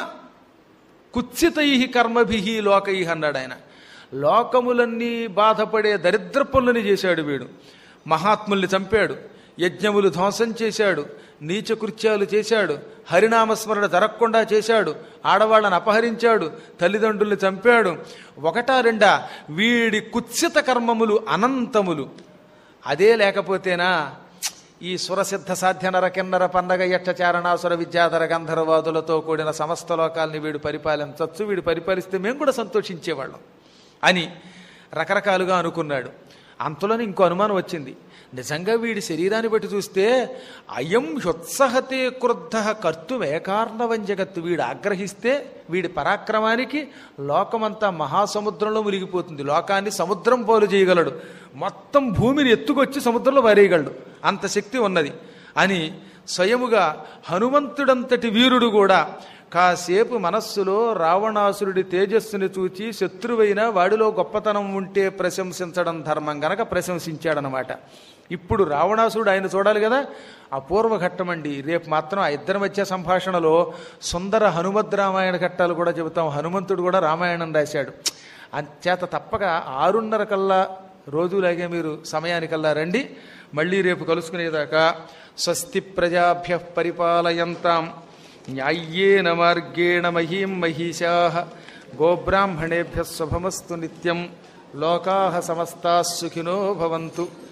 కుత్సితై కర్మభి లోకై అన్నాడు ఆయన లోకములన్నీ బాధపడే దరిద్ర పనులని చేశాడు వీడు మహాత్ముల్ని చంపాడు యజ్ఞములు ధ్వంసం చేశాడు నీచ కృత్యాలు చేశాడు హరినామస్మరణ జరగకుండా చేశాడు ఆడవాళ్ళని అపహరించాడు తల్లిదండ్రుల్ని చంపాడు ఒకటా రెండా వీడి కుత్సిత కర్మములు అనంతములు అదే లేకపోతేనా ఈ సురసిద్ధ సాధ్య నరకిన్నర పండగ యక్షచారణాసుర విద్యాధర గంధర్వాదులతో కూడిన సమస్త లోకాల్ని వీడు పరిపాలించవచ్చు వీడు పరిపాలిస్తే మేము కూడా సంతోషించేవాళ్ళం అని రకరకాలుగా అనుకున్నాడు అంతలోనే ఇంకో అనుమానం వచ్చింది నిజంగా వీడి శరీరాన్ని బట్టి చూస్తే అయం హ్యుత్సహతే క్రుద్ధ కర్తుమేకార్ణవం జగత్తు వీడు ఆగ్రహిస్తే వీడి పరాక్రమానికి లోకమంతా మహాసముద్రంలో మునిగిపోతుంది లోకాన్ని సముద్రం పోలు చేయగలడు మొత్తం భూమిని ఎత్తుకొచ్చి సముద్రంలో వారేయగలడు అంత శక్తి ఉన్నది అని స్వయముగా హనుమంతుడంతటి వీరుడు కూడా కాసేపు మనస్సులో రావణాసురుడి తేజస్సుని చూచి శత్రువైన వాడిలో గొప్పతనం ఉంటే ప్రశంసించడం ధర్మం గనక ప్రశంసించాడనమాట ఇప్పుడు రావణాసురుడు ఆయన చూడాలి కదా అపూర్వ ఘట్టమండి రేపు మాత్రం ఆ ఇద్దరి మధ్య సంభాషణలో సుందర హనుమద్ రామాయణ ఘట్టాలు కూడా చెబుతాం హనుమంతుడు కూడా రామాయణం రాశాడు అంచేత తప్పక ఆరున్నర కల్లా రోజులాగే మీరు సమయానికల్లా రండి మళ్ళీ రేపు కలుసుకునేదాకా స్వస్తి ప్రజాభ్య పరిపాలయంతాం న్యాయ్యేన మార్గేణ మహీం మహిషా గోబ్రాహ్మణేభ్య శుభమస్తు నిత్యం లోకా సమస్తా సుఖినో భవంతు